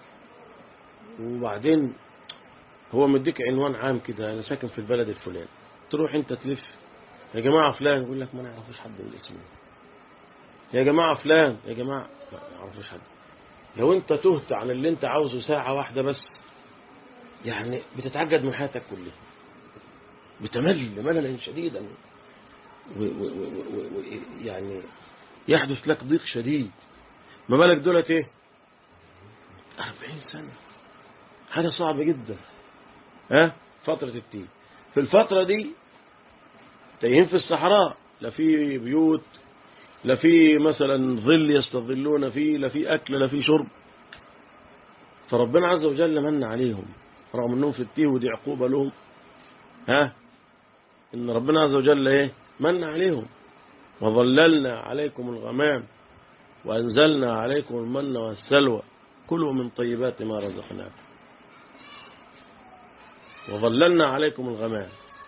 وبعدين هو مديك عنوان عام كده انا ساكن في البلد الفلاني تروح انت تلف يا جماعة فلان يقول لك ما نعرفش حد بالاسم يا جماعة فلان يا جماعة ما نعرفش حد لو انت تهت عن اللي انت عاوزه ساعة واحدة بس يعني بتتعجد من حياتك كلها بتمل مللا شديدا و و و يعني يحدث لك ضيق شديد ما بالك دولت ايه أربعين سنة حاجة صعبة جدا ها فترة التيه في الفترة دي تايهين في الصحراء لا في بيوت لا في مثلا ظل يستظلون فيه لا في أكل لا في شرب فربنا عز وجل من عليهم رغم انهم في التيه ودي عقوبة لهم ها ان ربنا عز وجل ايه من عليهم وظللنا عليكم الغمام وأنزلنا عليكم المن والسلوى كلوا من طيبات ما رزقناكم وظللنا عليكم الغمام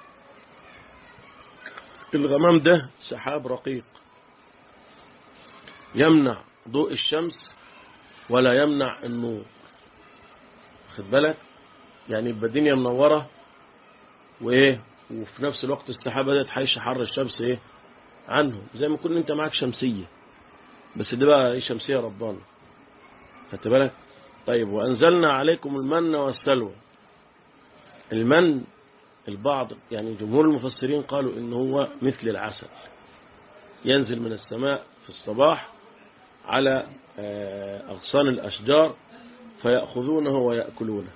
الغمام ده سحاب رقيق يمنع ضوء الشمس ولا يمنع النور خد بالك يعني يبقى الدنيا منورة وايه وفي نفس الوقت السحابة دي تحيش حر الشمس ايه عنه زي ما كنت انت معاك شمسية بس ده بقى ايه شمسية ربانة خدت بالك طيب وأنزلنا عليكم المن والسلوى المن البعض يعني جمهور المفسرين قالوا إن هو مثل العسل ينزل من السماء في الصباح على أغصان الأشجار فيأخذونه ويأكلونه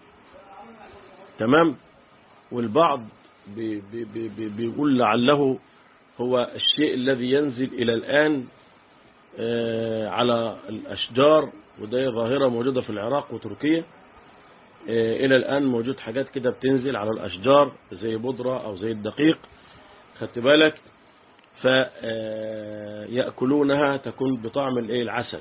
تمام والبعض بي بي بي بيقول لعله هو الشيء الذي ينزل إلى الآن على الأشجار وده ظاهرة موجودة في العراق وتركيا إلى الآن موجود حاجات كده بتنزل على الأشجار زي بودرة أو زي الدقيق خدت بالك فيأكلونها تكون بطعم الايه العسل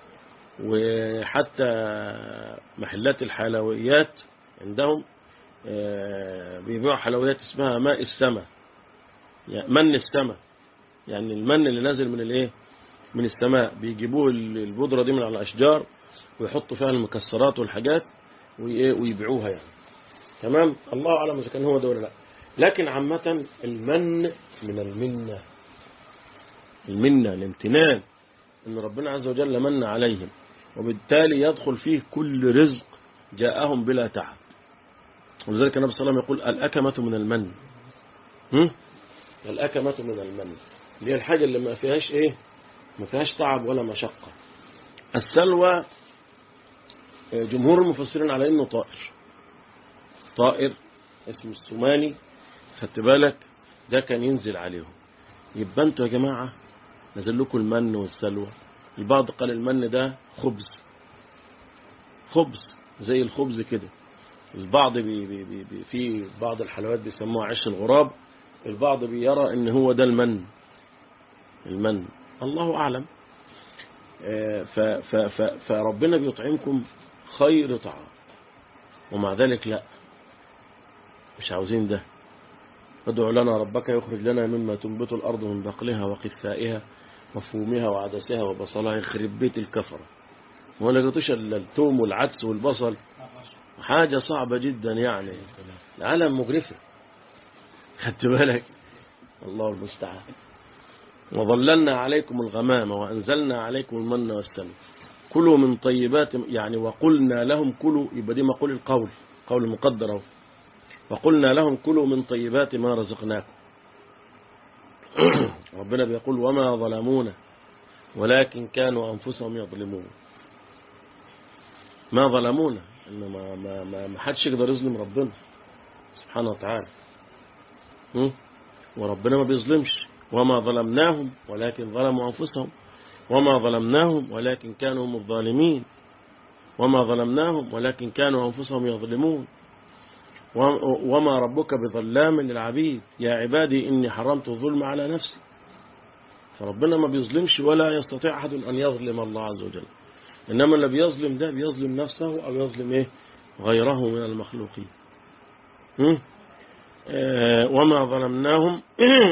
وحتى محلات الحلويات عندهم بيبيعوا حلويات اسمها ماء السماء يعني من السماء يعني المن اللي نازل من الايه من السماء بيجيبوه البودرة دي من على الأشجار ويحطوا فيها المكسرات والحاجات ويبيعوها يعني تمام الله أعلم إذا كان هو ده ولا لا لكن عامة المن من المنة المنة الامتنان ان ربنا عز وجل من عليهم وبالتالي يدخل فيه كل رزق جاءهم بلا تعب ولذلك النبي صلى الله عليه وسلم يقول الأكمة من المن هم؟ الأكمة من المن دي الحاجة اللي ما فيهاش ايه ما فيهاش تعب ولا مشقة السلوى جمهور المفسرين على انه طائر طائر اسمه السماني خدت بالك ده كان ينزل عليهم يبقى انتوا يا جماعة نزل لكم المن والسلوى البعض قال المن ده خبز خبز زي الخبز كده البعض بي بي بي بي في بعض الحلويات بيسموها عش الغراب البعض بيرى ان هو ده المن المن الله أعلم ف ف ف فربنا بيطعمكم خير طعام ومع ذلك لا مش عاوزين ده ادعو لنا ربك يخرج لنا مما تنبت الأرض من بقلها وقثائها وفومها وعدسها وبصلها يخرب بيت الكفرة ولا لقيتوش التوم والعدس والبصل حاجة صعبة جدا يعني العالم مغرفة خدت بالك الله المستعان وظللنا عليكم الغمام وأنزلنا عليكم المن والسلم كلوا من طيبات يعني وقلنا لهم كلوا يبقى دي مقول القول قول مقدر اهو وقلنا لهم كلوا من طيبات ما رزقناكم ربنا بيقول وما ظلمونا ولكن كانوا أنفسهم يظلمون ما ظلمونا إنه ما, ما, ما, ما حدش يقدر يظلم ربنا سبحانه وتعالى وربنا ما بيظلمش وما ظلمناهم ولكن ظلموا أنفسهم وما ظلمناهم ولكن كانوا هم الظالمين وما ظلمناهم ولكن كانوا أنفسهم يظلمون وما ربك بظلام للعبيد يا عبادي إني حرمت الظلم على نفسي فربنا ما بيظلمش ولا يستطيع أحد أن يظلم الله عز وجل إنما اللي بيظلم ده بيظلم نفسه أو يظلم إيه غيره من المخلوقين آه وما ظلمناهم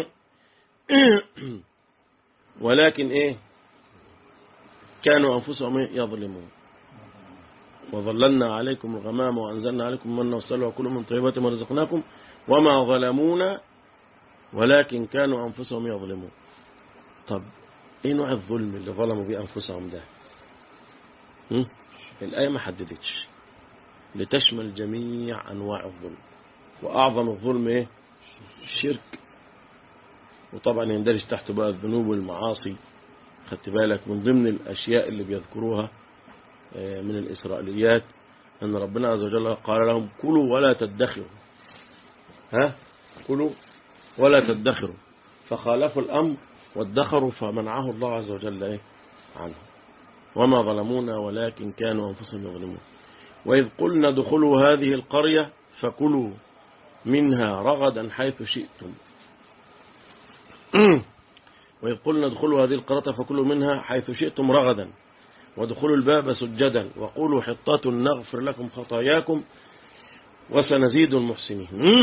ولكن إيه كانوا أنفسهم يظلمون وظللنا عليكم الغمام وأنزلنا عليكم من والسلوى وكلوا من طيبات ما رزقناكم وما ظلمونا ولكن كانوا أنفسهم يظلمون طب ايه نوع الظلم اللي ظلموا بيه أنفسهم ده هم؟ الآية ما حددتش لتشمل جميع أنواع الظلم وأعظم الظلم ايه الشرك وطبعا يندرج تحت بقى الذنوب والمعاصي خدت بالك من ضمن الأشياء اللي بيذكروها من الإسرائيليات أن ربنا عز وجل قال لهم كلوا ولا تدخروا ها كلوا ولا تدخروا فخالفوا الأمر وادخروا فمنعه الله عز وجل إيه عنه وما ظلمونا ولكن كانوا أنفسهم يظلمون وإذ قلنا ادخلوا هذه القرية فكلوا منها رغدا حيث شئتم وإذ قلنا ادخلوا هذه القرية فكلوا منها حيث شئتم رغدا وادخلوا الباب سجدا وقولوا حطة نغفر لكم خطاياكم وسنزيد المحسنين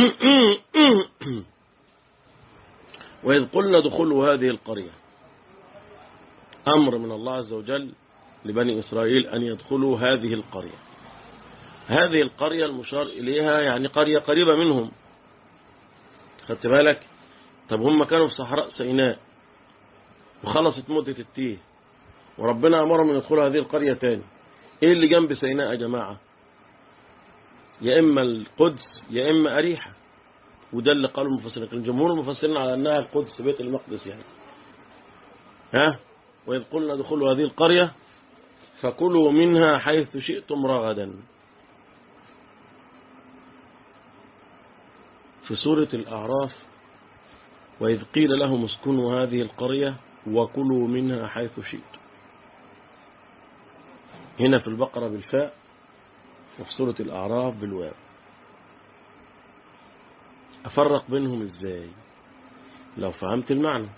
وإذ قلنا ادخلوا هذه القرية أمر من الله عز وجل لبني إسرائيل أن يدخلوا هذه القرية هذه القرية المشار إليها يعني قرية قريبة منهم خدت بالك طب هم كانوا في صحراء سيناء وخلصت مدة التيه وربنا أمرهم أن يدخلوا هذه القرية تاني إيه اللي جنب سيناء يا جماعة يا إما القدس يا إما أريحة وده اللي قالوا المفسرين الجمهور المفسرين على أنها القدس بيت المقدس يعني ها وإذ قلنا دخلوا هذه القرية فكلوا منها حيث شئتم رغدا في سورة الأعراف وإذ قيل لهم اسكنوا هذه القرية وكلوا منها حيث شئتم هنا في البقرة بالفاء وفي سورة الأعراف بالواو أفرق بينهم إزاي لو فهمت المعنى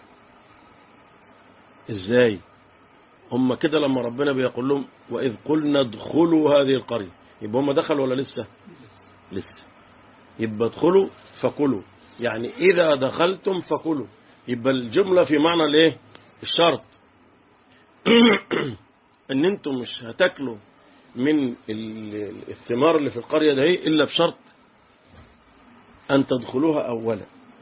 إزاي هم كده لما ربنا بيقول لهم وإذ قلنا ادخلوا هذه القرية يبقى هم دخلوا ولا لسه لسه يبقى ادخلوا فكلوا يعني إذا دخلتم فكلوا يبقى الجملة في معنى الايه الشرط ان انتم مش هتاكلوا من الثمار اللي في القرية ده إلا بشرط أن تدخلوها أولا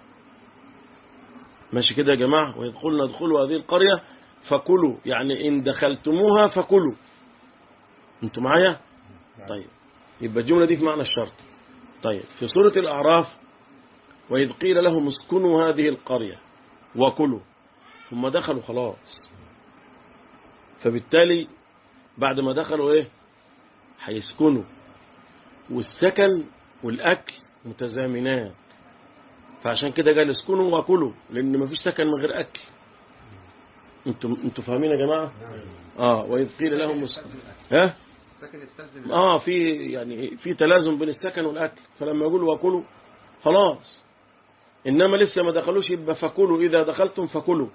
ماشي كده يا جماعة وإذ قلنا ادخلوا هذه القرية فكلوا يعني إن دخلتموها فكلوا انتوا معايا طيب يبقى الجملة دي في معنى الشرط طيب في سورة الأعراف وإذ قيل لهم اسكنوا هذه القرية وكلوا ثم دخلوا خلاص فبالتالي بعد ما دخلوا ايه هيسكنوا والسكن والأكل متزامنان فعشان كده قال اسكنوا وكلوا لأن مفيش سكن من غير أكل انتوا انتوا فاهمين يا جماعة اه وإذ قيل لهم اسكنوا ها اه في يعني في تلازم بين السكن والأكل فلما يقولوا وكلوا خلاص إنما لسه ما دخلوش يبقى فكلوا إذا دخلتم فكلوا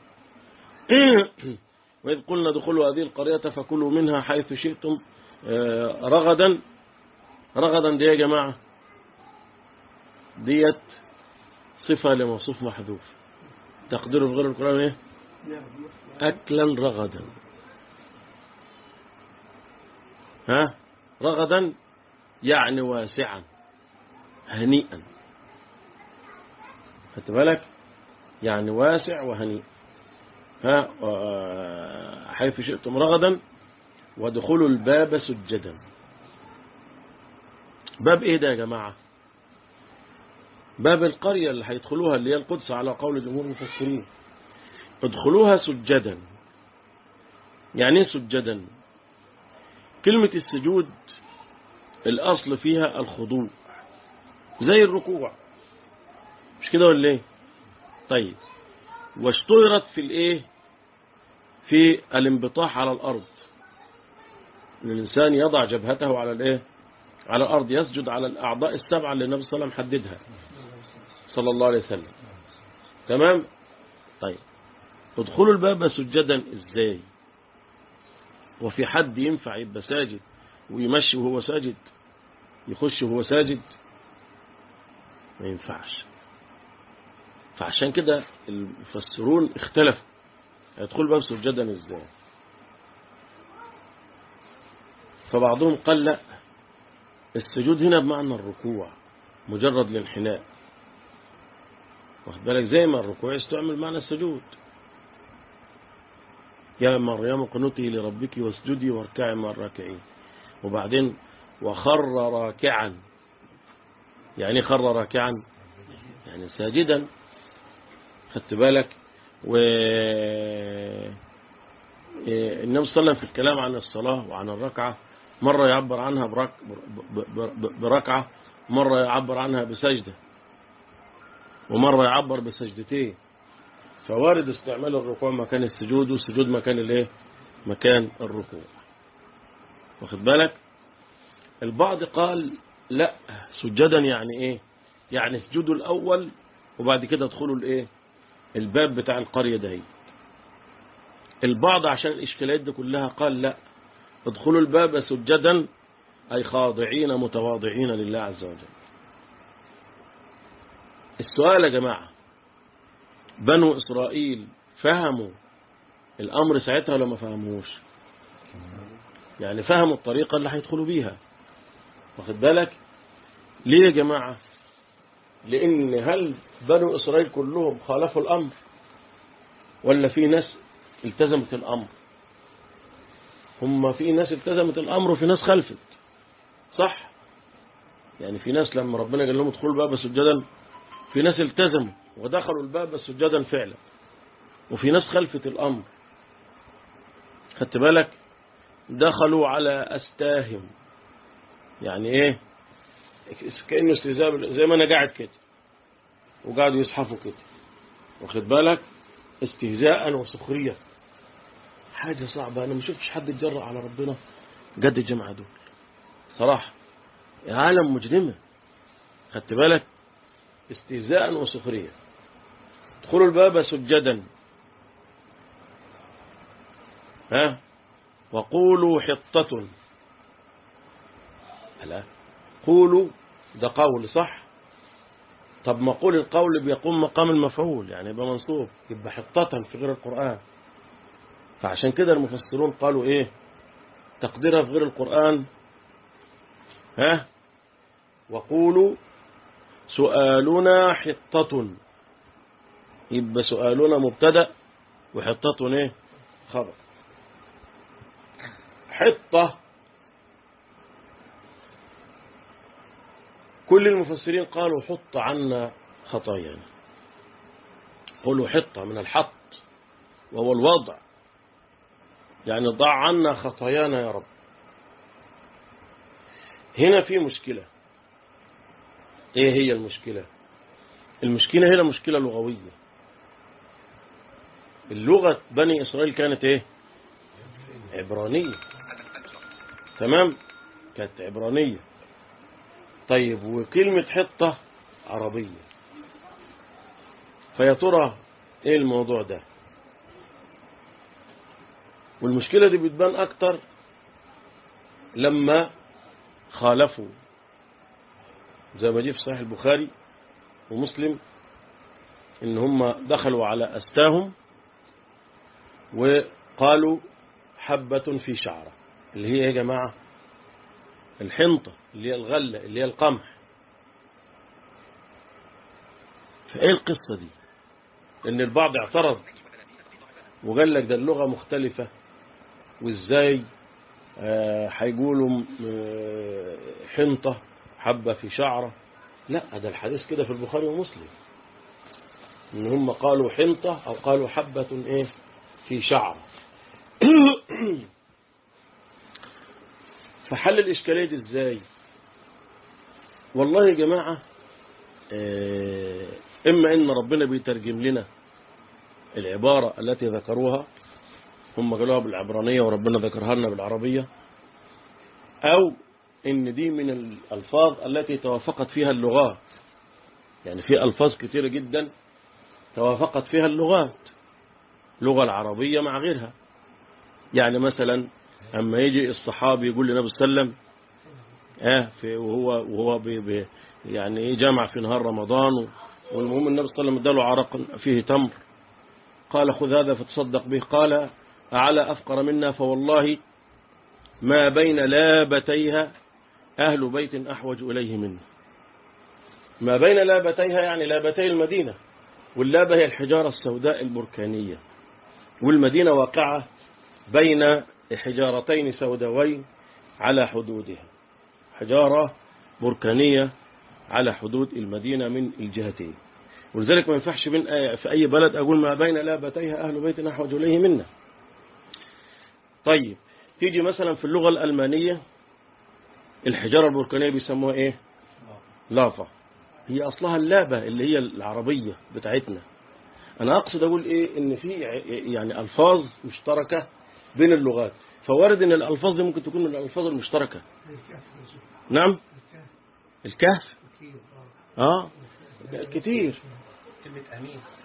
وإذ قلنا دخلوا هذه القرية فكلوا منها حيث شئتم رغدا رغدا دي يا جماعة ديت صفة لموصوف محذوف تقديره في غير القرآن ايه أكلا رغدا ها رغدا يعني واسعا هنيئا خدت بالك يعني واسع وهنيء ها حيث شئتم رغدا وادخلوا الباب سجدا باب ايه ده يا جماعة باب القرية اللي هيدخلوها اللي هي القدس على قول جمهور المفسرين ادخلوها سجدا يعني ايه سجدا كلمة السجود الأصل فيها الخضوع زي الركوع مش كده ولا ايه طيب واشتهرت في الايه في الانبطاح على الأرض ان الإنسان يضع جبهته على الايه على الأرض يسجد على الأعضاء السبعة اللي النبي صلى الله عليه وسلم حددها صلى الله عليه وسلم تمام طيب ادخلوا الباب سجدا ازاي وفي حد ينفع يبقى ساجد ويمشي وهو ساجد يخش وهو ساجد ما ينفعش فعشان كده المفسرون اختلفوا يدخل باب سجدا ازاي فبعضهم قال لا السجود هنا بمعنى الركوع مجرد الانحناء واخد بالك زي ما الركوع يستعمل معنى السجود يا مريم قنتي لربك واسجدي واركعي مع الراكعين وبعدين وخر راكعا يعني خر راكعا يعني ساجدا خدت بالك و النبي صلى الله عليه وسلم في الكلام عن الصلاة وعن الركعة مرة يعبر عنها برك... بركعة مرة يعبر عنها بسجدة ومرة يعبر بسجدتين فوارد استعمال الركوع مكان السجود والسجود مكان الايه مكان الركوع واخد بالك البعض قال لا سجدا يعني ايه يعني اسجدوا الاول وبعد كده ادخلوا الايه الباب بتاع القرية ده هي البعض عشان الإشكالات دي كلها قال لا ادخلوا الباب سجدا أي خاضعين متواضعين لله عز وجل السؤال يا جماعة بنو إسرائيل فهموا الأمر ساعتها ولا ما فهموش يعني فهموا الطريقة اللي هيدخلوا بيها واخد بالك ليه يا جماعة لأن هل بنو إسرائيل كلهم خالفوا الأمر ولا في ناس التزمت الأمر هم في ناس التزمت الأمر وفي ناس خلفت صح يعني في ناس لما ربنا قال لهم ادخلوا الباب سجدا في ناس التزموا ودخلوا الباب سجدا فعلا وفي ناس خلفت الأمر خدت بالك دخلوا على أستاهم يعني ايه كأنه استهزاء زي ما انا قاعد كده وقاعدوا يزحفوا كده واخد بالك استهزاء وسخرية حاجة صعبة انا ما شفتش حد يتجرأ على ربنا قد الجماعة دول صراحة عالم مجرمة خدت بالك استهزاء وسخرية ادخلوا الباب سجدا ها وقولوا حطة لا قولوا ده قول صح طب ما قول القول بيقوم مقام المفعول يعني يبقى منصوب يبقى حطة في غير القرآن فعشان كده المفسرون قالوا ايه تقديرها في غير القرآن ها وقولوا سؤالنا حطة يبقى سؤالنا مبتدا وحطة ايه خبر حطة كل المفسرين قالوا حط عنا خطايانا قولوا حطة من الحط وهو الوضع يعني ضع عنا خطايانا يا رب هنا في مشكلة ايه هي المشكلة المشكلة هنا مشكلة لغوية اللغة بني إسرائيل كانت ايه عبرانية تمام كانت عبرانية طيب وكلمة حطة عربية فيا ترى ايه الموضوع ده والمشكلة دي بتبان اكتر لما خالفوا زي ما جه في صحيح البخاري ومسلم ان هم دخلوا على استاهم وقالوا حبة في شعرة اللي هي يا جماعة الحنطة اللي هي الغلة اللي هي القمح فايه القصة دي ان البعض اعترض وقال لك ده اللغة مختلفة وازاي هيقولوا آه حنطة حبة في شعرة لا ده الحديث كده في البخاري ومسلم ان هم قالوا حنطة او قالوا حبة ايه في شعرة فحل الإشكالية دي ازاي والله يا جماعة اه إما إن ربنا بيترجم لنا العبارة التي ذكروها هم قالوها بالعبرانية وربنا ذكرها لنا بالعربية أو إن دي من الألفاظ التي توافقت فيها اللغات يعني في ألفاظ كثيرة جدا توافقت فيها اللغات اللغة العربية مع غيرها يعني مثلا أما يجي الصحابي يقول للنبي صلى الله عليه وسلم آه في وهو وهو بي بي يعني جامع في نهار رمضان والمهم النبي صلى الله عليه وسلم اداله عرق فيه تمر قال خذ هذا فتصدق به قال أعلى أفقر منا فوالله ما بين لابتيها أهل بيت أحوج إليه منه ما بين لابتيها يعني لابتي المدينة واللابة هي الحجارة السوداء البركانية والمدينة واقعة بين حجارتين سوداوين على حدودها حجارة بركانية على حدود المدينة من الجهتين ولذلك ما ينفعش بين في أي بلد أقول ما بين لابتيها أهل بيت أحوج إليه منا طيب تيجي مثلا في اللغة الألمانية الحجارة البركانية بيسموها إيه لافا هي أصلها اللابة اللي هي العربية بتاعتنا أنا أقصد أقول إيه إن في يعني ألفاظ مشتركة بين اللغات فوارد ان الالفاظ دي ممكن تكون من الالفاظ المشتركه نعم الكهف اه كتير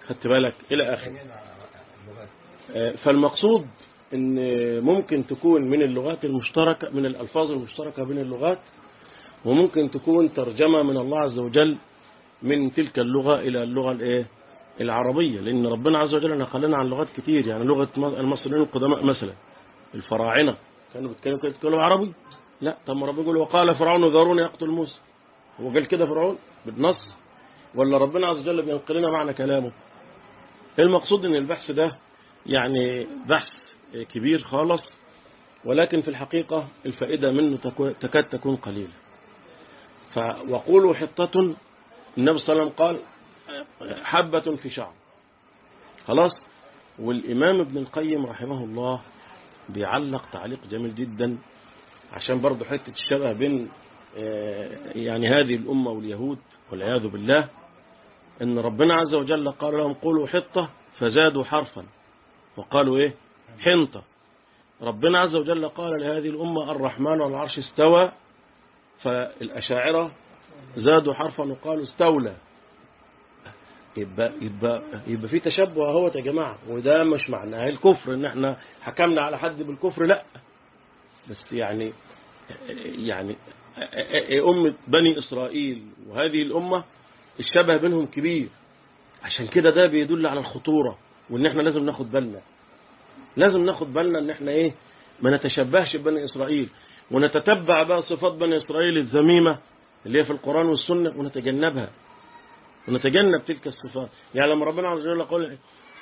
خدت بالك إلى آخره آه، فالمقصود ان ممكن تكون من اللغات المشتركة من الألفاظ المشتركة بين اللغات وممكن تكون ترجمة من الله عز وجل من تلك اللغة إلى اللغة الإيه؟ العربية لأن ربنا عز وجل نقلنا عن لغات كتير يعني لغة المصريين القدماء مثلا الفراعنة كانوا بيتكلموا كده بيتكلموا عربي لا طب ما ربنا يقول وقال فرعون ذروني يقتل موسى هو قال كده فرعون بالنص ولا ربنا عز وجل بينقل لنا معنى كلامه المقصود ان البحث ده يعني بحث كبير خالص ولكن في الحقيقة الفائدة منه تكو- تكاد تكون قليلة فوقولوا حطة النبي صلى الله عليه وسلم قال حبة في شعر خلاص والإمام ابن القيم رحمه الله بيعلق تعليق جميل جدا عشان برضه حتة الشبه بين آه، يعني هذه الأمة واليهود والعياذ بالله إن ربنا عز وجل قال لهم قولوا حطة فزادوا حرفا وقالوا إيه حنطة ربنا عز وجل قال لهذه الأمة الرحمن على العرش استوى فالأشاعرة زادوا حرفا وقالوا استولى يبقى يبقى يبقى في تشبه اهوت يا جماعه وده مش معناه الكفر ان احنا حكمنا على حد بالكفر لا بس يعني يعني أمة بني إسرائيل وهذه الأمة الشبه بينهم كبير عشان كده ده بيدل على الخطورة وإن احنا لازم ناخد بالنا لازم ناخد بالنا إن احنا إيه ما نتشبهش ببني إسرائيل ونتتبع بقى صفات بني إسرائيل الذميمة اللي هي في القرآن والسنة ونتجنبها ونتجنب تلك الصفات يعني لما ربنا عز وجل قال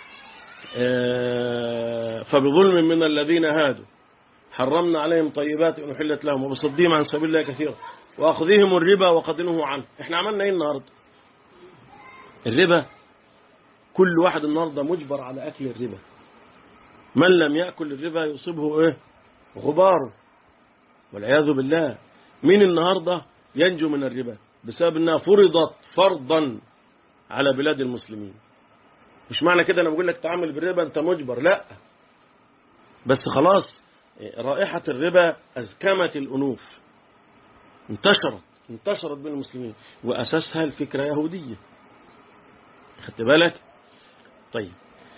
آه، فبظلم من الذين هادوا حرمنا عليهم طيبات أحلت لهم وبصدهم عن سبيل الله كثيرا وأخذهم الربا وقد نهوا عنه احنا عملنا ايه النهاردة الربا كل واحد النهاردة مجبر على أكل الربا من لم يأكل الربا يصيبه ايه غباره والعياذ بالله مين النهاردة ينجو من الربا بسبب انها فرضت فرضا على بلاد المسلمين مش معنى كده انا بقول لك تعامل بالربا انت مجبر لا بس خلاص رائحة الربا أزكمت الأنوف انتشرت انتشرت بين المسلمين وأساسها الفكرة يهودية خدت بالك طيب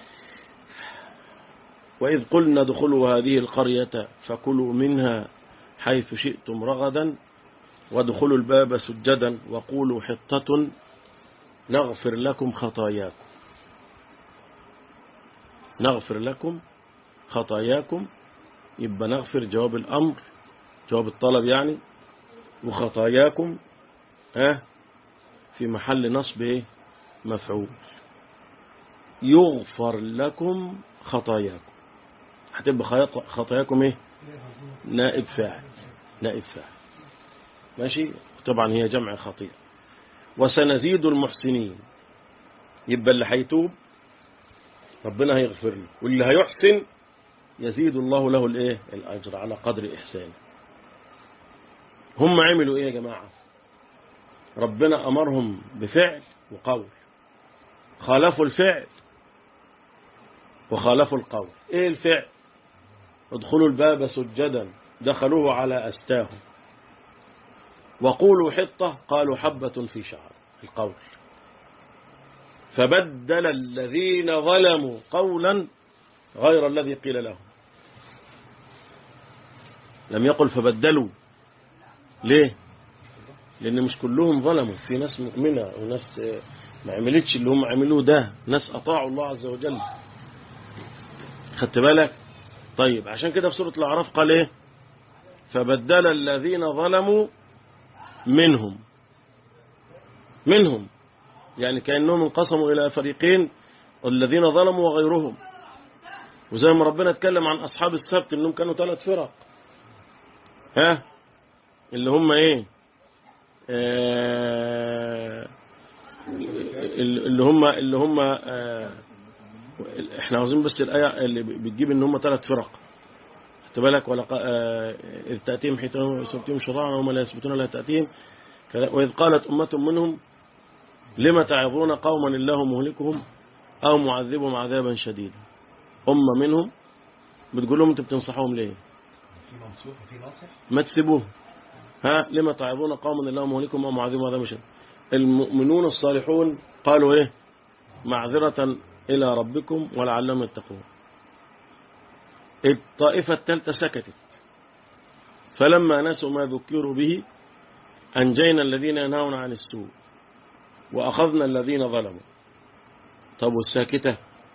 وإذ قلنا ادخلوا هذه القرية فكلوا منها حيث شئتم رغدا وادخلوا الباب سجدا وقولوا حطة نغفر لكم خطاياكم نغفر لكم خطاياكم يبقى نغفر جواب الأمر جواب الطلب يعني وخطاياكم ها في محل نصب ايه مفعول يغفر لكم خطاياكم هتبقى خياط- خطاياكم ايه نائب فاعل نائب فاعل ماشي طبعا هي جمع خطير وسنزيد المحسنين يبقى اللي هيتوب ربنا هيغفر له واللي هيحسن يزيد الله له الايه الاجر على قدر احسانه هم عملوا ايه يا جماعه ربنا امرهم بفعل وقول خالفوا الفعل وخالفوا القول ايه الفعل ادخلوا الباب سجدا دخلوه على استاهم وقولوا حطة قالوا حبة في شعر القول فبدل الذين ظلموا قولا غير الذي قيل لهم لم يقل فبدلوا ليه لأن مش كلهم ظلموا في ناس مؤمنة وناس آه، ما عملتش اللي هم عملوه ده ناس أطاعوا الله عز وجل خدت بالك طيب عشان كده في سورة الأعراف قال ايه فبدل الذين ظلموا منهم منهم يعني كأنهم انقسموا إلى فريقين الذين ظلموا وغيرهم وزي ما ربنا اتكلم عن أصحاب السبت إنهم كانوا ثلاث فرق ها اللي هم إيه آه اللي هم اللي هم آه احنا عاوزين بس الآية اللي بتجيب إن هم ثلاث فرق خدت بالك ولا إذ تأتيهم حيتهم يسبتهم شرعا وهم لا يثبتون لا تأتيهم كذا- وإذ قالت أمة منهم لم تعظون قوما الله مهلكهم أو معذبهم عذابا شديدا أمة منهم بتقول لهم أنتوا بتنصحوهم ليه في منصوب وفي ناصح ما تسيبوه ها لما تعظون قوما الله مهلكهم أو معذبهم عذابا شديدا المؤمنون الصالحون قالوا إيه معذرة إلى ربكم ولعلهم يتقون الطائفة الثالثة سكتت فلما نسوا ما ذكروا به أنجينا الذين ينهون عن السوء وأخذنا الذين ظلموا طب والساكتة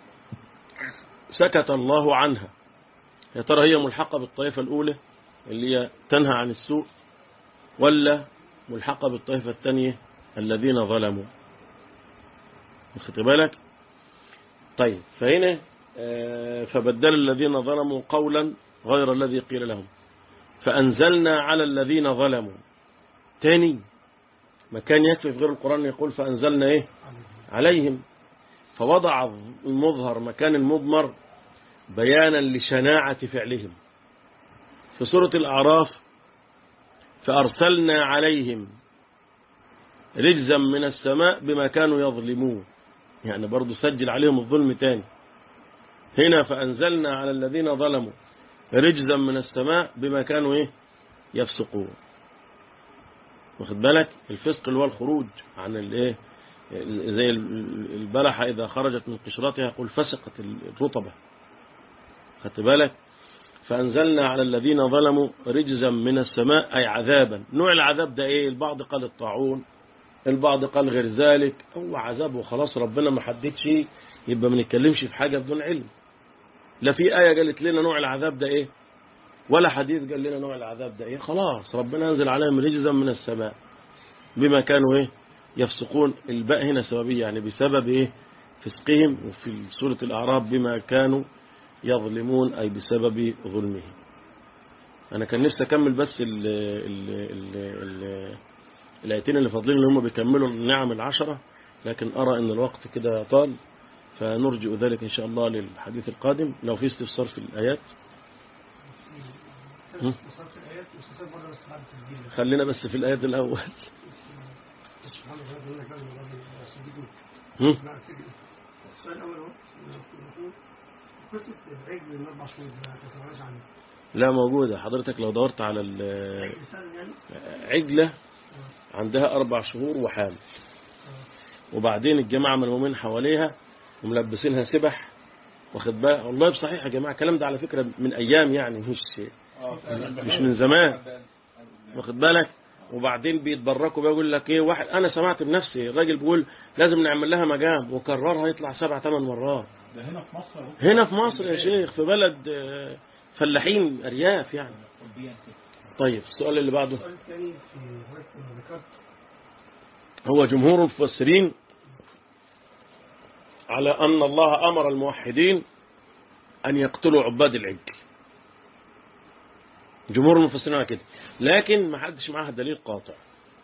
سكت الله عنها يا ترى هي ملحقة بالطائفة الأولى اللي هي تنهى عن السوء ولا ملحقة بالطائفة الثانية الذين ظلموا واخد بالك طيب فهنا آه، فبدل الذين ظلموا قولا غير الذي قيل لهم فأنزلنا على الذين ظلموا تاني ما كان يكفي في غير القرآن يقول فأنزلنا إيه عليهم فوضع المظهر مكان المضمر بيانا لشناعة فعلهم في سورة الأعراف فأرسلنا عليهم رجزا من السماء بما كانوا يظلمون يعني برضو سجل عليهم الظلم تاني هنا فأنزلنا على الذين ظلموا رجزا من السماء بما كانوا إيه يفسقون واخد بالك الفسق اللي هو الخروج عن الايه زي البلحة إذا خرجت من قشرتها يقول فسقت الرطبة خدت بالك فأنزلنا على الذين ظلموا رجزا من السماء أي عذابا نوع العذاب ده إيه البعض قال الطاعون البعض قال غير ذلك هو عذاب وخلاص ربنا ما حددش يبقى ما نتكلمش في حاجة بدون علم لا في آية قالت لنا نوع العذاب ده إيه ولا حديث قال لنا نوع العذاب ده إيه خلاص ربنا ينزل عليهم رجزا من السماء بما كانوا إيه يفسقون الباء هنا سببية يعني بسبب إيه فسقهم وفي سورة الأعراف بما كانوا يظلمون أي بسبب ظلمهم أنا كان نفسي أكمل بس ال ال ال ال الآيتين اللي فاضلين اللي هم بيكملوا النعم العشرة لكن أرى أن الوقت كده طال فنرجئ ذلك إن شاء الله للحديث القادم لو في استفسار في الآيات هم؟ خلينا بس في الآيات الأول هم؟ السؤال الأول هو قصة العجل من أربع شهور ما تسمعناش عنه لا موجودة حضرتك لو دورت على ال- مثال يعني عجلة عندها أربع شهور وحامل وبعدين الجماعة ملمومين حواليها وملبسينها سبح واخد بالك والله بصحيح يا جماعة الكلام ده على فكرة من أيام يعني مش مش من زمان واخد بالك وبعدين بيتبركوا بيقول لك ايه واحد انا سمعت بنفسي الراجل بيقول لازم نعمل لها مجام وكررها يطلع سبع ثمان مرات ده هنا في مصر أهو. هنا في مصر يا شيخ في بلد آه، فلاحين ارياف يعني طيب السؤال اللي بعده السؤال الثاني في حضرتك لما ذكرت هو جمهور المفسرين على أن الله أمر الموحدين أن يقتلوا عباد العجل جمهور المفسرين على كده لكن ما حدش معاه دليل قاطع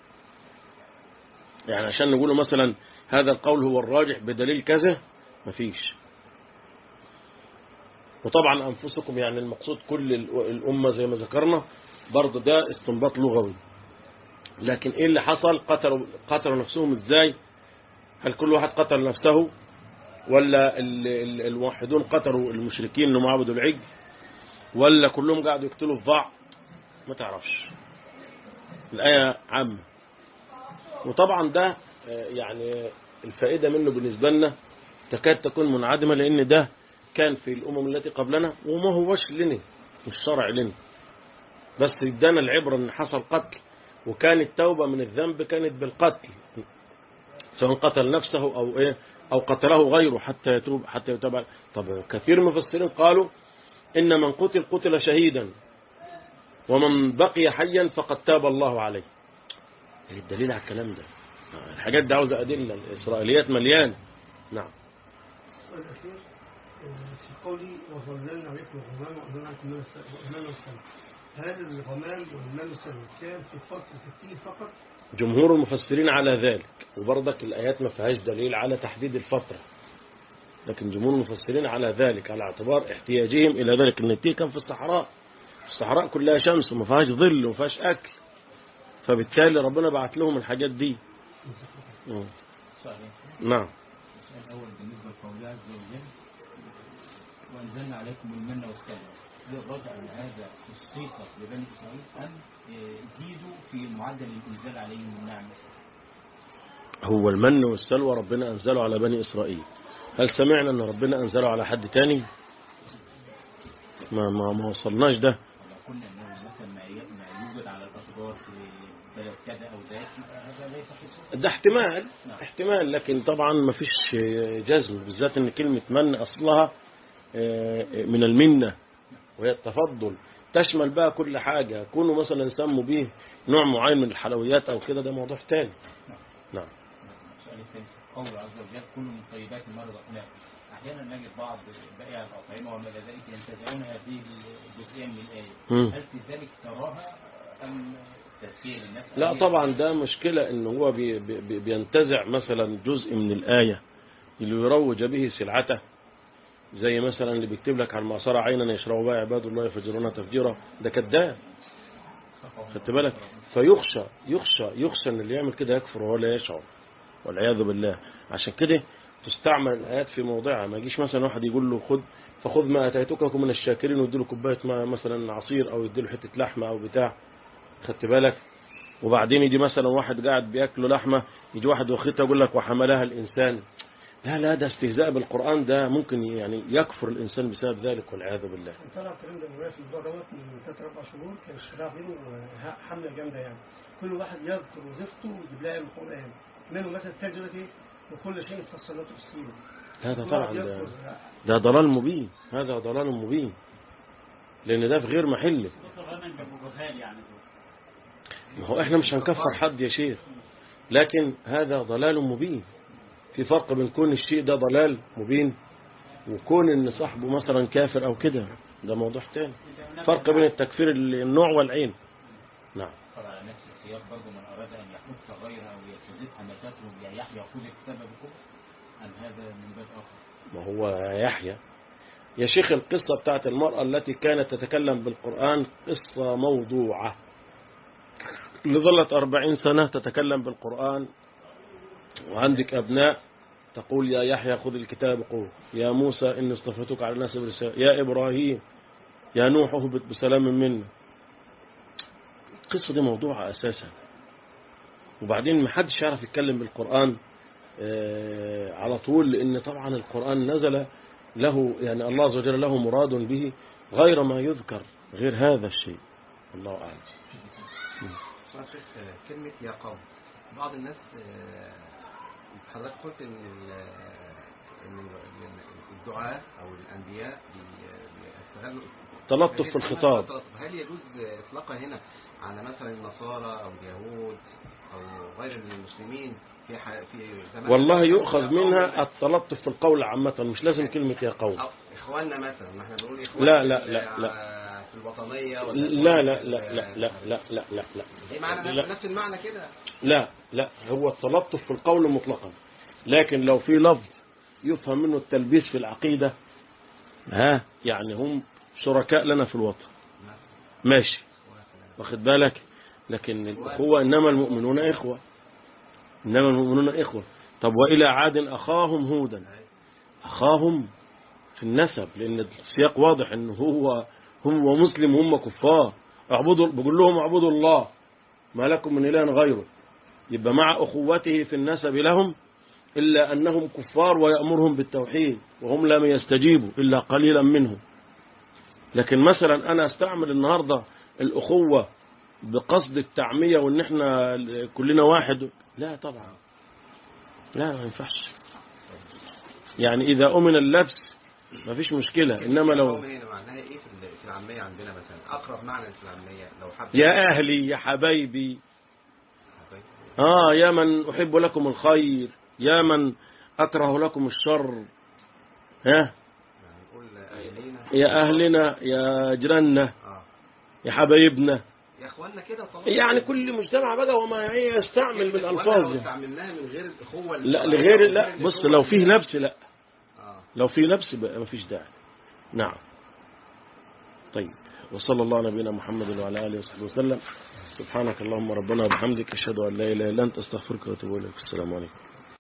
يعني عشان نقوله مثلا هذا القول هو الراجح بدليل كذا مفيش وطبعا أنفسكم يعني المقصود كل ال- الأمة زي ما ذكرنا برضه ده استنباط لغوي لكن ايه اللي حصل قتلوا قتلوا نفسهم ازاي هل كل واحد قتل نفسه ولا ال- ال- الموحدون قتلوا المشركين اللي هم عبدوا العجل ولا كلهم قاعدوا يقتلوا في بعض ما تعرفش الآية عامة وطبعا ده آه، يعني الفائدة منه بالنسبة لنا تكاد تكون منعدمة لأن ده كان في الأمم التي قبلنا وما هوش لنا مش شرع لنا بس ادانا العبرة ان حصل قتل وكانت التوبة من الذنب كانت بالقتل سواء قتل نفسه أو إيه أو قتله غيره حتى يتوب حتى يتوب عليه. طب كثير من المفسرين قالوا إن من قتل قتل شهيدا ومن بقي حيا فقد تاب الله عليه إيه الدليل على الكلام ده الحاجات دي عاوزة أدلة الإسرائيليات مليانة نعم السؤال الأخير آه، في قولي وظللنا عليكم الغمام وأظللنا عليكم الماء والس- والماء والسلام هل الغمام والماء والسلام كان في فصل التين فقط جمهور المفسرين على ذلك وبرضك الآيات ما فيهاش دليل على تحديد الفترة لكن جمهور المفسرين على ذلك على اعتبار احتياجهم إلى ذلك أن التيه كان في الصحراء الصحراء كلها شمس وما فيهاش ظل وما فيهاش أكل فبالتالي ربنا بعت لهم الحاجات دي مم. صحيح نعم السؤال الأول بالنسبة لقوله عز وجل وأنزلنا عليكم المن والسلوى هل الرجع أن هذا خصيصة لبني إسرائيل أم آه، زيدوا في معدل الإنزال عليهم النعمة؟ هو المن والسلوى ربنا أنزله على بني إسرائيل هل سمعنا أن ربنا أنزله على حد تاني ما, ما, ما وصلناش ده لو قلنا انه مثلا ما ي- ما يوجد على الاشجار في بلد كذا او ذاك يبقى هذا ليس حسن ده احتمال احتمال لكن طبعا ما فيش جزم بالذات ان كلمة من اصلها آه، من المنة وهي التفضل تشمل بقى كل حاجة كونوا مثلا يسموا به نوع معين من الحلويات او كده ده موضوع تاني نعم السؤال الثاني قوله عز وجل كل من طيبات ما رزقناكم احيانا نجد بعض بائع الاطعمه وما الى ذلك ينتزعون هذه الجزئيه من الايه مم. هل في ذلك تراها ام تزكيه للنفس لا هي- طبعا ده مشكلة ان هو بي بي بينتزع مثلا جزء من الآية اللي يروج به سلعته زي مثلا اللي بيكتب لك على المعصرة عينا يشرب بها عباد الله يفجرونها تفجيرا ده كذاب خدت بالك فيخشى يخشى يخشى ان اللي يعمل كده يكفر وهو لا يشعر والعياذ بالله عشان كده تستعمل الآيات في موضعها ما يجيش مثلا واحد يقول له خد فخذ ما اتيتكم من الشاكرين ويديله كوبايه ماء مثلا عصير او يديله حته لحمه او بتاع خدت بالك وبعدين يجي مثلا واحد قاعد بياكله لحمه يجي واحد واخدها يقول لك وحملها الانسان لا لا ده استهزاء بالقران ده ممكن يعني يكفر الانسان بسبب ذلك والعياذ بالله كان طلع الكلام ده من في الموضوع دوت من ثلاث اربع شهور كان الشباب بينه حمله جامده يعني كل واحد يذكر وظيفته ويجيب لها من القران منه مثلا التاج دلوقتي وكل شيء فصلته في السيره هذا كل طبعا واحد ده, يذكر ده ضلال مبين هذا ضلال مبين لان ده في غير محله ما هو احنا مش هنكفر حد يا شيخ لكن هذا ضلال مبين في فرق بين كون الشيء ده ضلال مبين وكون ان صاحبه مثلا كافر او كده ده موضوع تاني فرق بين التكفير النوع والعين نعم طبعا على نفس السياق برضه من اراد ان يحث غيره او يستزيد حماساته يا يحيى خذ الكتاب بكم ام هذا من باب اخر ما هو يحيى يا شيخ القصة بتاعت المرأة التي كانت تتكلم بالقرآن قصة موضوعة اللي ظلت أربعين سنة تتكلم بالقرآن وعندك أبناء تقول يا يحيى خذ الكتاب قوة يا موسى إني اصطفيتك على الناس برسالة يا إبراهيم يا نوح اهبط بسلام منا القصة دي موضوعة أساسا وبعدين محدش يعرف يتكلم بالقرآن آه، على طول لأن طبعا القرآن نزل له يعني الله عز وجل له مراد به غير ما يذكر غير هذا الشيء الله أعلم اسمع شيخ آه، كلمة يا قوم بعض الناس آه، حضرتك قلت ان ال- ان ال- الدعاء او الانبياء بي- بيستغلوا تلطف في الخطاب هل يجوز اطلاقها هنا على مثلا النصارى او اليهود او غير المسلمين في ح... في زمان والله يا يؤخذ قوم منها التلطف في القول عامة مش لازم كلمة يا قوم أو اخواننا مثلا ما احنا بنقول اخوان لا، في لا، ال- لا، لا. ع- في الوطنيه ولا لا لا في لا ال- لا لا لا لا لا لا هي معنى لا. نفس المعنى كده لا لا هو التلطف في القول مطلقا لكن لو في لفظ يفهم منه التلبيس في العقيدة ها يعني هم شركاء لنا في الوطن ماشي واخد بالك لكن الأخوة إنما المؤمنون إخوة إنما المؤمنون إخوة طب وإلى عاد أخاهم هودا أخاهم في النسب لأن السياق واضح إن هو هم ومسلم هم كفار اعبدوا بقول لهم اعبدوا الله ما لكم من إله غيره يبقى مع أخوته في النسب لهم إلا أنهم كفار ويأمرهم بالتوحيد وهم لم يستجيبوا إلا قليلا منهم لكن مثلا أنا استعمل النهاردة الأخوة بقصد التعمية وإن احنا كلنا واحد لا طبعا لا ما ينفعش يعني إذا أمن اللبس ما فيش مشكلة إنما لو القوم هنا معناها ايه في ال- في العاميه عندنا مثلا اقرب معنى في العاميه لو حب يا أهلي يا حبايبي آه يا من أحب لكم الخير يا من أكره لكم الشر ها يعني نقول اهلينا يا أهلنا يا جيراننا اه يا حبايبنا يا اخواننا كده طبعا يعني كل مجتمع بقى وما هي يستعمل من إخواننا الألفاظ لو يعني. استعملناها من غير الاخوه لا الشرعية لغير أو لا غير بص الأخوة لو فيه الدينية. لبس لا اه لو فيه لبس بقى ما فيش داعي نعم طيب وصلى الله على نبينا محمد وعلى آله وصحبه وسلم سبحانك اللهم ربنا وبحمدك أشهد أن لا إله إلا أنت أستغفرك وأتوب إليك السلام عليكم